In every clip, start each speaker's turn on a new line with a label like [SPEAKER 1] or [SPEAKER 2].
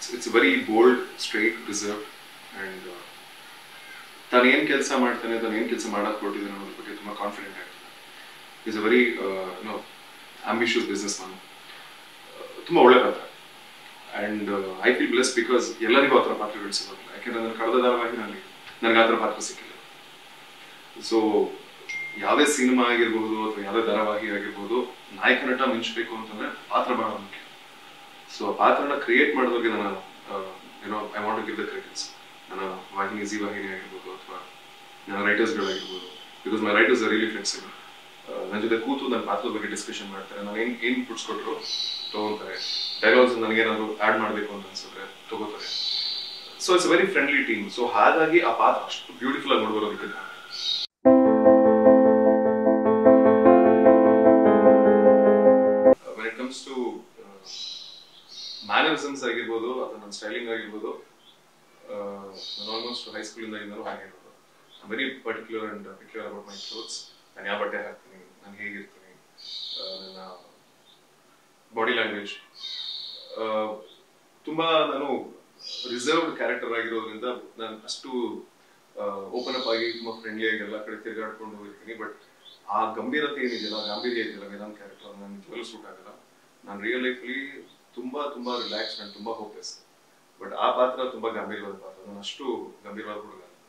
[SPEAKER 1] It's very bold straight reserve and ತಾನು ಏನು ಕೆಲಸ ಮಾಡ್ತಾನೆ ತಾನು ಏನು ಕೆಲಸ ಮಾಡೋಕೆ ಕೊಟ್ಟಿದ್ದಾನೆ ಅನ್ನೋದ್ರ ಬಗ್ಗೆ ತುಂಬ ಕಾನ್ಫಿಡೆಂಟ್ ಆಗ್ತದೆ is a very no ambitious businessman ತುಂಬ ಒಳ್ಳೆ ಪಾತ್ರ and I feel bless because ಎಲ್ಲರಿಗೂ ಆ ಥರ ಪಾತ್ರಗಳು ಸಿಗೋದಿಲ್ಲ ಯಾಕೆಂದ್ರೆ ನನ್ನ ಕಳೆದ ಧಾರಾವಾಹಿನಲ್ಲಿ ನನಗೆ ಆ ಥರ ಪಾತ್ರ ಸಿಕ್ಕಿಲ್ಲ ಸೊ ಯಾವುದೇ ಸಿನಿಮಾ ಆಗಿರ್ಬೋದು ಅಥವಾ ಯಾವುದೇ ಧಾರಾವಾಹಿ ಆಗಿರ್ಬೋದು ನಾಯಕ ನಟ ಮಿಂಚಬೇಕು ಅಂತಂದ್ರೆ ಪಾತ್ರ ಬಹಳ ಮುಖ್ಯ ಸೊ ಆ ಪಾತ್ರನ ಕ್ರಿಯೇಟ್ ಮಾಡೋದಕ್ಕೆ ನಾನು ಏನೋ I want give the credits ನನ್ನ ವಾಹಿನಿ ಜಿ ವಾಹಿನಿ ಆಗಿರ್ಬೋದು ಅಥವಾ ನನ್ನ ರೈಟರ್ಸ್ಗಳಾಗಿರ್ಬೋದು because my writers are really flexible ನನ್ನ ಜೊತೆ ಕೂತು ನನ್ನ ಪಾತ್ರದ ಬಗ್ಗೆ ಡಿಸ್ಕಷನ್ ಮಾಡ್ತಾರೆ ನಾನು ಏನು ಏನು ಇನ್ಪುಟ್ಸ್ ಕೊಟ್ಟರು ತಗೋತಾರೆ ಡೈಲಾಗ್ಸ್ ನನಗೇನಾದ್ರು ಆ್ಯಡ್ ಮಾಡಬೇಕು ಅಂತ ಅನ್ಸಿದ್ರೆ ತಗೋತಾರೆ so it's very friendly team so ಹಾಗಾಗಿ ಆ ಪಾತ್ರ ಅಷ್ಟು ಬ್ಯೂಟಿಫುಲ್ ಆಗಿ ನೋಡ್ಬರೋದಕ್ಕೆ ಕಾರಣ. When it comes to mannerisms ಆಗಿರ್ಬೋದು ಅಥವಾ ನನ್ನ ಸ್ಟೈಲಿಂಗ್ ಆಗಿರ್ಬೋದು ನಾನು ಆಲ್ಮೋಸ್ಟ್ ಹೈಸ್ಕೂಲಿಂದ ಇಂದಲೂ ಹಾಗೆ ಇರೋದು very particular and peculiar about my clothes ನಾನು ಯಾವ ಬಟ್ಟೆ ಹಾಕ್ತೀನಿ ನಾನು ಹೇಗಿರ್ತೀನಿ ಆ, ನನ್ನ ಬಾಡಿ ಲ್ಯಾಂಗ್ವೇಜ್ ತುಂಬಾ ನಾನು ರಿಸರ್ವ್ಡ್ ಕ್ಯಾರೆಕ್ಟರ್ ಆಗಿರೋದ್ರಿಂದ ನಾನು ಅಷ್ಟು ಓಪನ್ ಅಪ್ ಆಗಿ ತುಂಬಾ ಫ್ರೆಂಡ್ಲಿ ಆಗಿ ಎಲ್ಲ ಕಡೆ ತಿರುಗಾಡ್ಕೊಂಡು ಹೋಗಿರ್ತೀನಿ ಬಟ್ ಆ ಗಂಭೀರತೆ ಏನಿದೆಯಲ್ಲ ಗಾಂಭೀರ್ಯ ಇದೆಯಲ್ಲ ವೇದಾಂತ್ ಕ್ಯಾರೆಕ್ಟರ್ ನನ್ನ ನಿಜವಾಗ್ಲೂ ಸೂಟ್ ಆಗಲ್ಲ ನಾನು ರಿಯಲ್ ಲೈಫ್ಲಿ ತುಂಬಾ ತುಂಬಾ ರಿಲ್ಯಾಕ್ಸ್ ಅಂಡ್ ತುಂಬಾ ಹೋಪ್ಲೆಸ್ ಬಟ್ ಆ ಪಾತ್ರ ತುಂಬಾ ಗಂಭೀರವಾದ ಪಾತ್ರ ನಾನು ಅಷ್ಟು ಗಂಭೀರವಾದ ಹುಡುಗ ಅಲ್ಲ.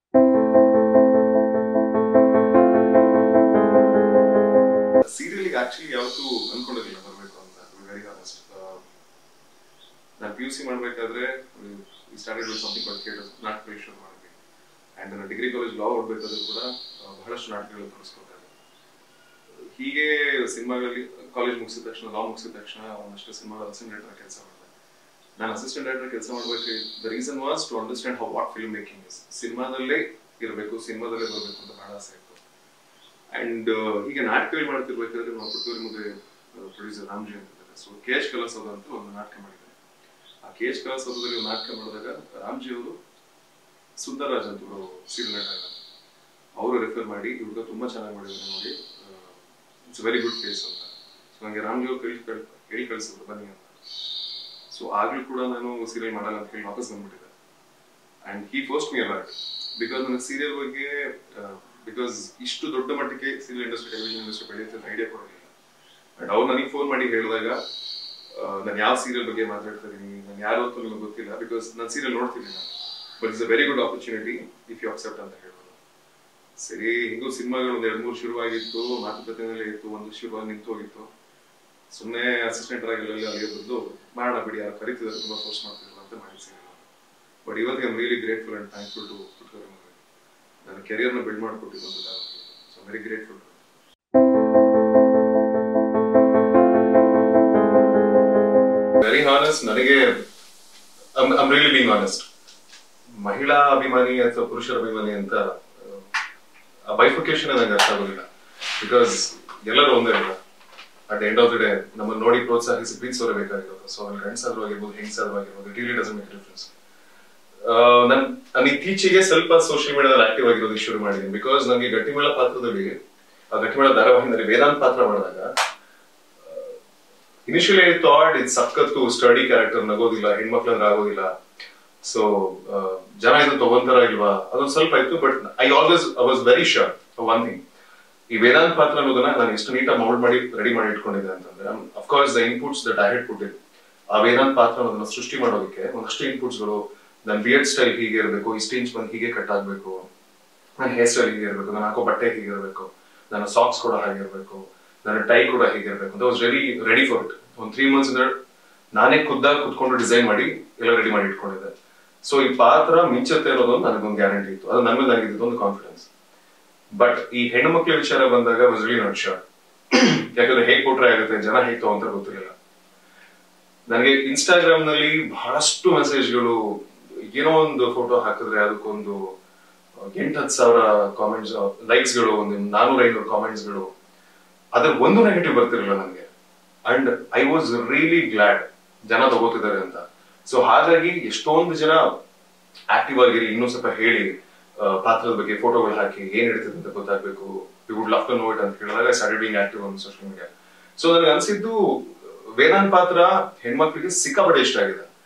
[SPEAKER 1] ಸೀರಿಯಲ್ಗೆ ಆಕ್ಚುಲಿ ಯಾವತ್ತೂ ಅನ್ಕೊಂಡಿರಲಿಲ್ಲ ಬರಬೇಕು ಅಂತ ವೆರಿ ಆನೆಸ್ಟ್ ನಾನು ಪಿ ಯು ಸಿ ಮಾಡಬೇಕಾದ್ರೆ started with something call theatre ನಾಟಕಗಳು ಶುರು ಮಾಡಿದ್ವಿ ಆ್ಯಂಡ್ ನಾನು ಡಿಗ್ರಿ ಕಾಲೇಜ್ ಲಾ ಓದಬೇಕಾದ್ರೂ ಕೂಡ ಆ, ಬಹಳಷ್ಟು ನಾಟಕಗಳು ತೋರಿಸ್ಕೊತಾ ಇದ್ದೆ ಹೀಗೆ ಸಿನಿಮಾಗಳಲ್ಲಿ ಕಾಲೇಜ್ ಮುಗಿಸಿದ ತಕ್ಷಣ ಲಾ ಮುಗಿಸಿದ ತಕ್ಷಣ ಒಂದಷ್ಟು ಸಿನಿಮಾದ ಅಸಿಸ್ಟೆಂಟ್ ಡೈರೆಕ್ಟರ್ ಕೆಲಸ ಮಾಡಿದೆ ನಾನು ಅಸಿಸ್ಟೆಂಟ್ ಡೈರೆಕ್ಟರ್ ಕೆಲಸ ಮಾಡಬೇಕು the reason was to understand how what film making is ಸಿನಿಮಾದಲ್ಲೇ ಇರಬೇಕು ಸಿನಿಮಾದಲ್ಲೇ ಬರಬೇಕು ಅಂತ ಬಹಳ ಆಸೆ ಇತ್ತು ಅಂಡ್ ಹೀಗೆ ನಾಟಕಗಳು ಮಾಡ್ತಿರ್ಬೇಕಾದ್ರೆ ನಾವು ಪುತ್ತೂರಿ ಮುಂದೆ ಪ್ರೊಡ್ಯೂಸರ್ ರಾಮ್ಜಿ ಅಂತ ಇದ್ದಾರೆ ಸೊ ಕೆ ಎಚ್ ಕಲಸೋದ ಅಂತ ಒಂದು ನಾಟಕ ಮಾಡಿದ್ದಾರೆ ಆ ಕೆ ಎಚ್ ಕಲಸೋದಲ್ಲಿ ಒಂದು ನಾಟಕ ಮಾಡಿದಾಗ ರಾಮ್ಜಿ ಅವರು ಸುಂದರರಾಜ್ ಅಂತ ಇವರು ಸೀರಿಯಲ್ ನಟ ಇದ್ದಾರೆ ಅವರು ರೆಫರ್ ಮಾಡಿ ಈ ಹುಡುಗ ತುಂಬಾ ಚೆನ್ನಾಗಿ ಮಾಡಿದ್ದಾರೆ ನೋಡಿ ಇಟ್ಸ್ ವೆರಿ ಗುಡ್ ಫೇಸ್ ಅಂತ ಸೊ ನನಗೆ ರಾಮ್ಜಿ ಅವರು ಕೈ ಕಳ್ ಹೇಳಿ ಕಳಿಸಿದ್ರು ಬನ್ನಿ ಅಂತ ಸೊ ಆಗ್ಲೂ ಕೂಡ ನಾನು ಸೀರಿಯಲ್ ಮಾಡಲ್ಲ ಅಂತ ಹೇಳಿ ವಾಪಸ್ ಬಂದ್ಬಿಟ್ಟಿದ್ದೆ and he forced me alert because ನನಗೆ ಸೀರಿಯಲ್ ಬಗ್ಗೆ ಬಿಕಾಸ್ ಇಷ್ಟು ದೊಡ್ಡ ಮಟ್ಟಕ್ಕೆ ಸೀರಿಯಲ್ ಇಂಡಸ್ಟ್ರಿ ಟೆಲಿವಿಷನ್ ಇಂಡಸ್ಟ್ರಿ ಬೆಳೆಯುತ್ತೆ ಅಂತ ಐಡಿಯಾ ಕೊಡಲಿಲ್ಲ ಅಂಡ್ ಅವ್ರು ನನಗೆ ಫೋನ್ ಮಾಡಿ ಹೇಳಿದಾಗ ನಾನು ಯಾವ ಸೀರಿಯಲ್ ಬಗ್ಗೆ ಮಾತಾಡ್ತಾ ಇದೀನಿ ನಾನು ಯಾರು ಅಂತ ನನಗೆ ಗೊತ್ತಿಲ್ಲ ಬಿಕಾಸ್ ನಾನು ಸೀರಿಯಲ್ ನೋಡ್ತೀನಿ ನಾನು but it's a very good opportunity if you accept ಅಂತ ಹೇಳೋದು ಸರಿ ಹಿಂಗೂ ಸಿನಿಮಾಗಳು ಒಂದ್ ಎರಡು ಮೂರು ಶುರುವಾಗಿತ್ತು ಮಾತುಕತೆನಲ್ಲೇ ಇತ್ತು ಒಂದು ಶುರುವಾಗಿ ನಿಂತು ಹೋಗಿತ್ತು ಸುಮ್ಮನೆ ಅಸಿಸ್ಟೆಂಟ್ ಆಗಿ ಅಲ್ಲಿ ಅಲ್ಲಿಗೆ ಬಂದು ಮಾಡೋಣ ಬಿಡಿ ಯಾರು ಕರಿತಿದ್ದಾರೆ ತುಂಬಾ ಫೋರ್ಸ್ ಮಾಡ್ತಿದ್ರು ಅಂತ ಮಾಡಿ ಸೀರಿಯಲ್ ಬಟ್ ಇವತ್ತಿಗೆ I'm really grateful and thankful to ಪುಟ್ಕರ್ ನನ್ನ ಕೆರಿಯರ್ನ ಬಿಲ್ಡ್ ಮಾಡಿಕೊಟ್ಟಿದ್ದು ಅಂತ so very grateful very honest ನನಗೆ ಐಮ್ ರಿಯಲಿ ಬೀಂಗ್ ಆನೆಸ್ಟ್ ಮಹಿಳಾ ಅಭಿಮಾನಿ ಅಥವಾ ಪುರುಷರ ಅಭಿಮಾನಿ ಅಂತ ಆ ಬೈಫಿಕೇಶನ್ ನನಗೆ ಅರ್ಥ ಆಗೋದಿಲ್ಲ ಬಿಕಾಸ್ ಎಲ್ಲರೂ ಒಂದೇ ಇಲ್ಲ at end of the day ನಮ್ಮನ್ನು ನೋಡಿ ಪ್ರೋತ್ಸಾಹಿಸಿ ಪ್ರೀತಿಸೋರೇ ಬೇಕಾಗಿರೋದು ಸೊ ಅಲ್ಲಿ ಗಂಡಸಾದ್ರು ಆಗಿರ್ಬೋದು ಹೆಂಗಸಾದ್ರು ಆಗಿರ್ಬೋದು it really doesn't make difference ನನ್ ನಾನು ಇತ್ತೀಚೆಗೆ ಸ್ವಲ್ಪ ಸೋಷಿಯಲ್ ಮೀಡಿಯಾದಲ್ಲಿ ಆಕ್ಟಿವ್ ಆಗಿರೋದಕ್ಕೆ ಶುರು ಮಾಡಿದ್ದೀನಿ ಬಿಕಾಸ್ ನನಗೆ ಗಟ್ಟಿಮೇಳ ಪಾತ್ರದಲ್ಲಿ ಆ ಗಟ್ಟಿಮೇಳ ಧಾರಾವಾಹಿನಲ್ಲಿ ವೇದಾಂತ್ ಪಾತ್ರ ಮಾಡಿದಾಗ ಇನಿಷಿಯಲಿ ಐ ಥಾಟ್ ಇದು ಸಖತ್ತು ಸ್ಟಡಿ ಕ್ಯಾರೆಕ್ಟರ್ ನಗೋದಿಲ್ಲ ಹೆಣ್ಮಕ್ಳಂದ್ರೆ ಆಗೋದಿಲ್ಲ ಸೊ ಜನ ಇದು ತಗೊಂತಾರ ಇಲ್ವಾ ಅದೊಂದು ಸ್ವಲ್ಪ ಇತ್ತು but I always I was very sure one thing ಈ ವೇದಾಂತ್ ಪಾತ್ರ ಅನ್ನೋದನ್ನ ನಾನು ಎಷ್ಟು ನೀಟಾಗಿ ಮೌಲ್ಡ್ ಮಾಡಿ ರೆಡಿ ಮಾಡಿ ಇಟ್ಕೊಂಡಿದ್ದೆ ಅಂತಂದ್ರೆ of course the inputs that I had ಪುಟ್ಟಿದ್ ಆ ವೇದಾಂತ್ ಪಾತ್ರ ಅನ್ನೋದನ್ನ ಸೃಷ್ಟಿ ಮಾಡೋದಕ್ಕೆ ಒಂದಷ್ಟು ಇನ್ಪುಟ್ಸ್ಗಳು ನನ್ನ ಬಿಯರ್ಡ್ ಸ್ಟೈಲ್ ಹೀಗೆ ಇರಬೇಕು ಇಷ್ಟು ಇಂಚ್ ಬಂದು ಹೀಗೆ ಕಟ್ ಆಗ್ಬೇಕು ನನ್ನ ಹೇರ್ ಸ್ಟೈಲ್ ಹೀಗೆ ಇರಬೇಕು ನಾನು ಹಾಕೋ ಬಟ್ಟೆ ಹೀಗೆ ಇರಬೇಕು ನನ್ನ ಸಾಕ್ಸ್ ಕೂಡ ಹಾಗೆ ಇರಬೇಕು ನನ್ನ ಟೈ ಕೂಡ ಹೀಗೆ ಇರಬೇಕು ಅಂತ was ready ready for it ಒಂದು ತ್ರೀ ಮಂತ್ಸ್ ನಾನೇ ಖುದ್ದಾಗಿ ಕುತ್ಕೊಂಡು ಡಿಸೈನ್ ಮಾಡಿ ಎಲ್ಲ ರೆಡಿ ಮಾಡಿ ಇಟ್ಕೊಂಡಿದ್ದೆ ಸೊ ಈ ಪಾತ್ರ ಮಿಂಚತ್ತೆ ಅನ್ನೋದೊಂದು ನನಗೊಂದು ಗ್ಯಾರಂಟಿ ಇತ್ತು ಅದು ನನ್ನ ಮೇಲೆ ನನಗೆ ಒಂದು ಕಾನ್ಫಿಡೆನ್ಸ್ ಬಟ್ ಈ ಹೆಣ್ಣು ಮಕ್ಕಳ ವಿಚಾರ ಬಂದಾಗ ವಾಸ್ ರಿಯಲಿ ನಾಟ್ ಶೋರ್ ಯಾಕಂದ್ರೆ ಹೇಗೆ ಕೊಟ್ರೆ ಆಗುತ್ತೆ ಜನ ಹೇಗೆ ಅಂತ ಗೊತ್ತಿರಲಿಲ್ಲ ನನಗೆ ಇನ್ಸ್ಟಾಗ್ರಾಮ್ ನಲ್ಲಿ ಬಹಳಷ್ಟು ಮೆಸೇಜ್ಗಳು ಏನೋ ಒಂದು ಫೋಟೋ ಹಾಕಿದ್ರೆ ಅದಕ್ಕೊಂದು ಎಂಟು ಹತ್ತು ಸಾವಿರ ಕಾಮೆಂಟ್ಸ್ ಲೈಕ್ಸ್ಗಳು ಒಂದು ನಾನೂರ ಐನೂರು ಕಾಮೆಂಟ್ಸ್ಗಳು ಅದ್ರ ಒಂದು ನೆಗೆಟಿವ್ ಬರ್ತಿರಲಿಲ್ಲ ನನಗೆ and I was really glad ಜನ ತಗೋತಿದ್ದಾರೆ ಅಂತ ಸೊ ಹಾಗಾಗಿ ಎಷ್ಟೊಂದು ಜನ ಆಕ್ಟಿವ್ ಆಗಿರಿ ಇನ್ನೂ ಸ್ವಲ್ಪ ಹೇಳಿ ಆ, ಪಾತ್ರದ ಬಗ್ಗೆ ಫೋಟೋಗಳು ಹಾಕಿ ಏನ್ ನಡೀತದೆ ಅಂತ ಗೊತ್ತಾಗ್ಬೇಕು you would love to know it ಅಂತ ಹೇಳಿದಾಗ started being active on social media so ನನಗೆ ಅನ್ಸಿದ್ದು ವೇದಾಂತ್ ಪಾತ್ರ ಹೆಣ್ಮಕ್ಳಿಗೆ ಸಿಕ್ಕಾಪಟ್ಟೆ ಇಷ್ಟ ಆಗಿದೆ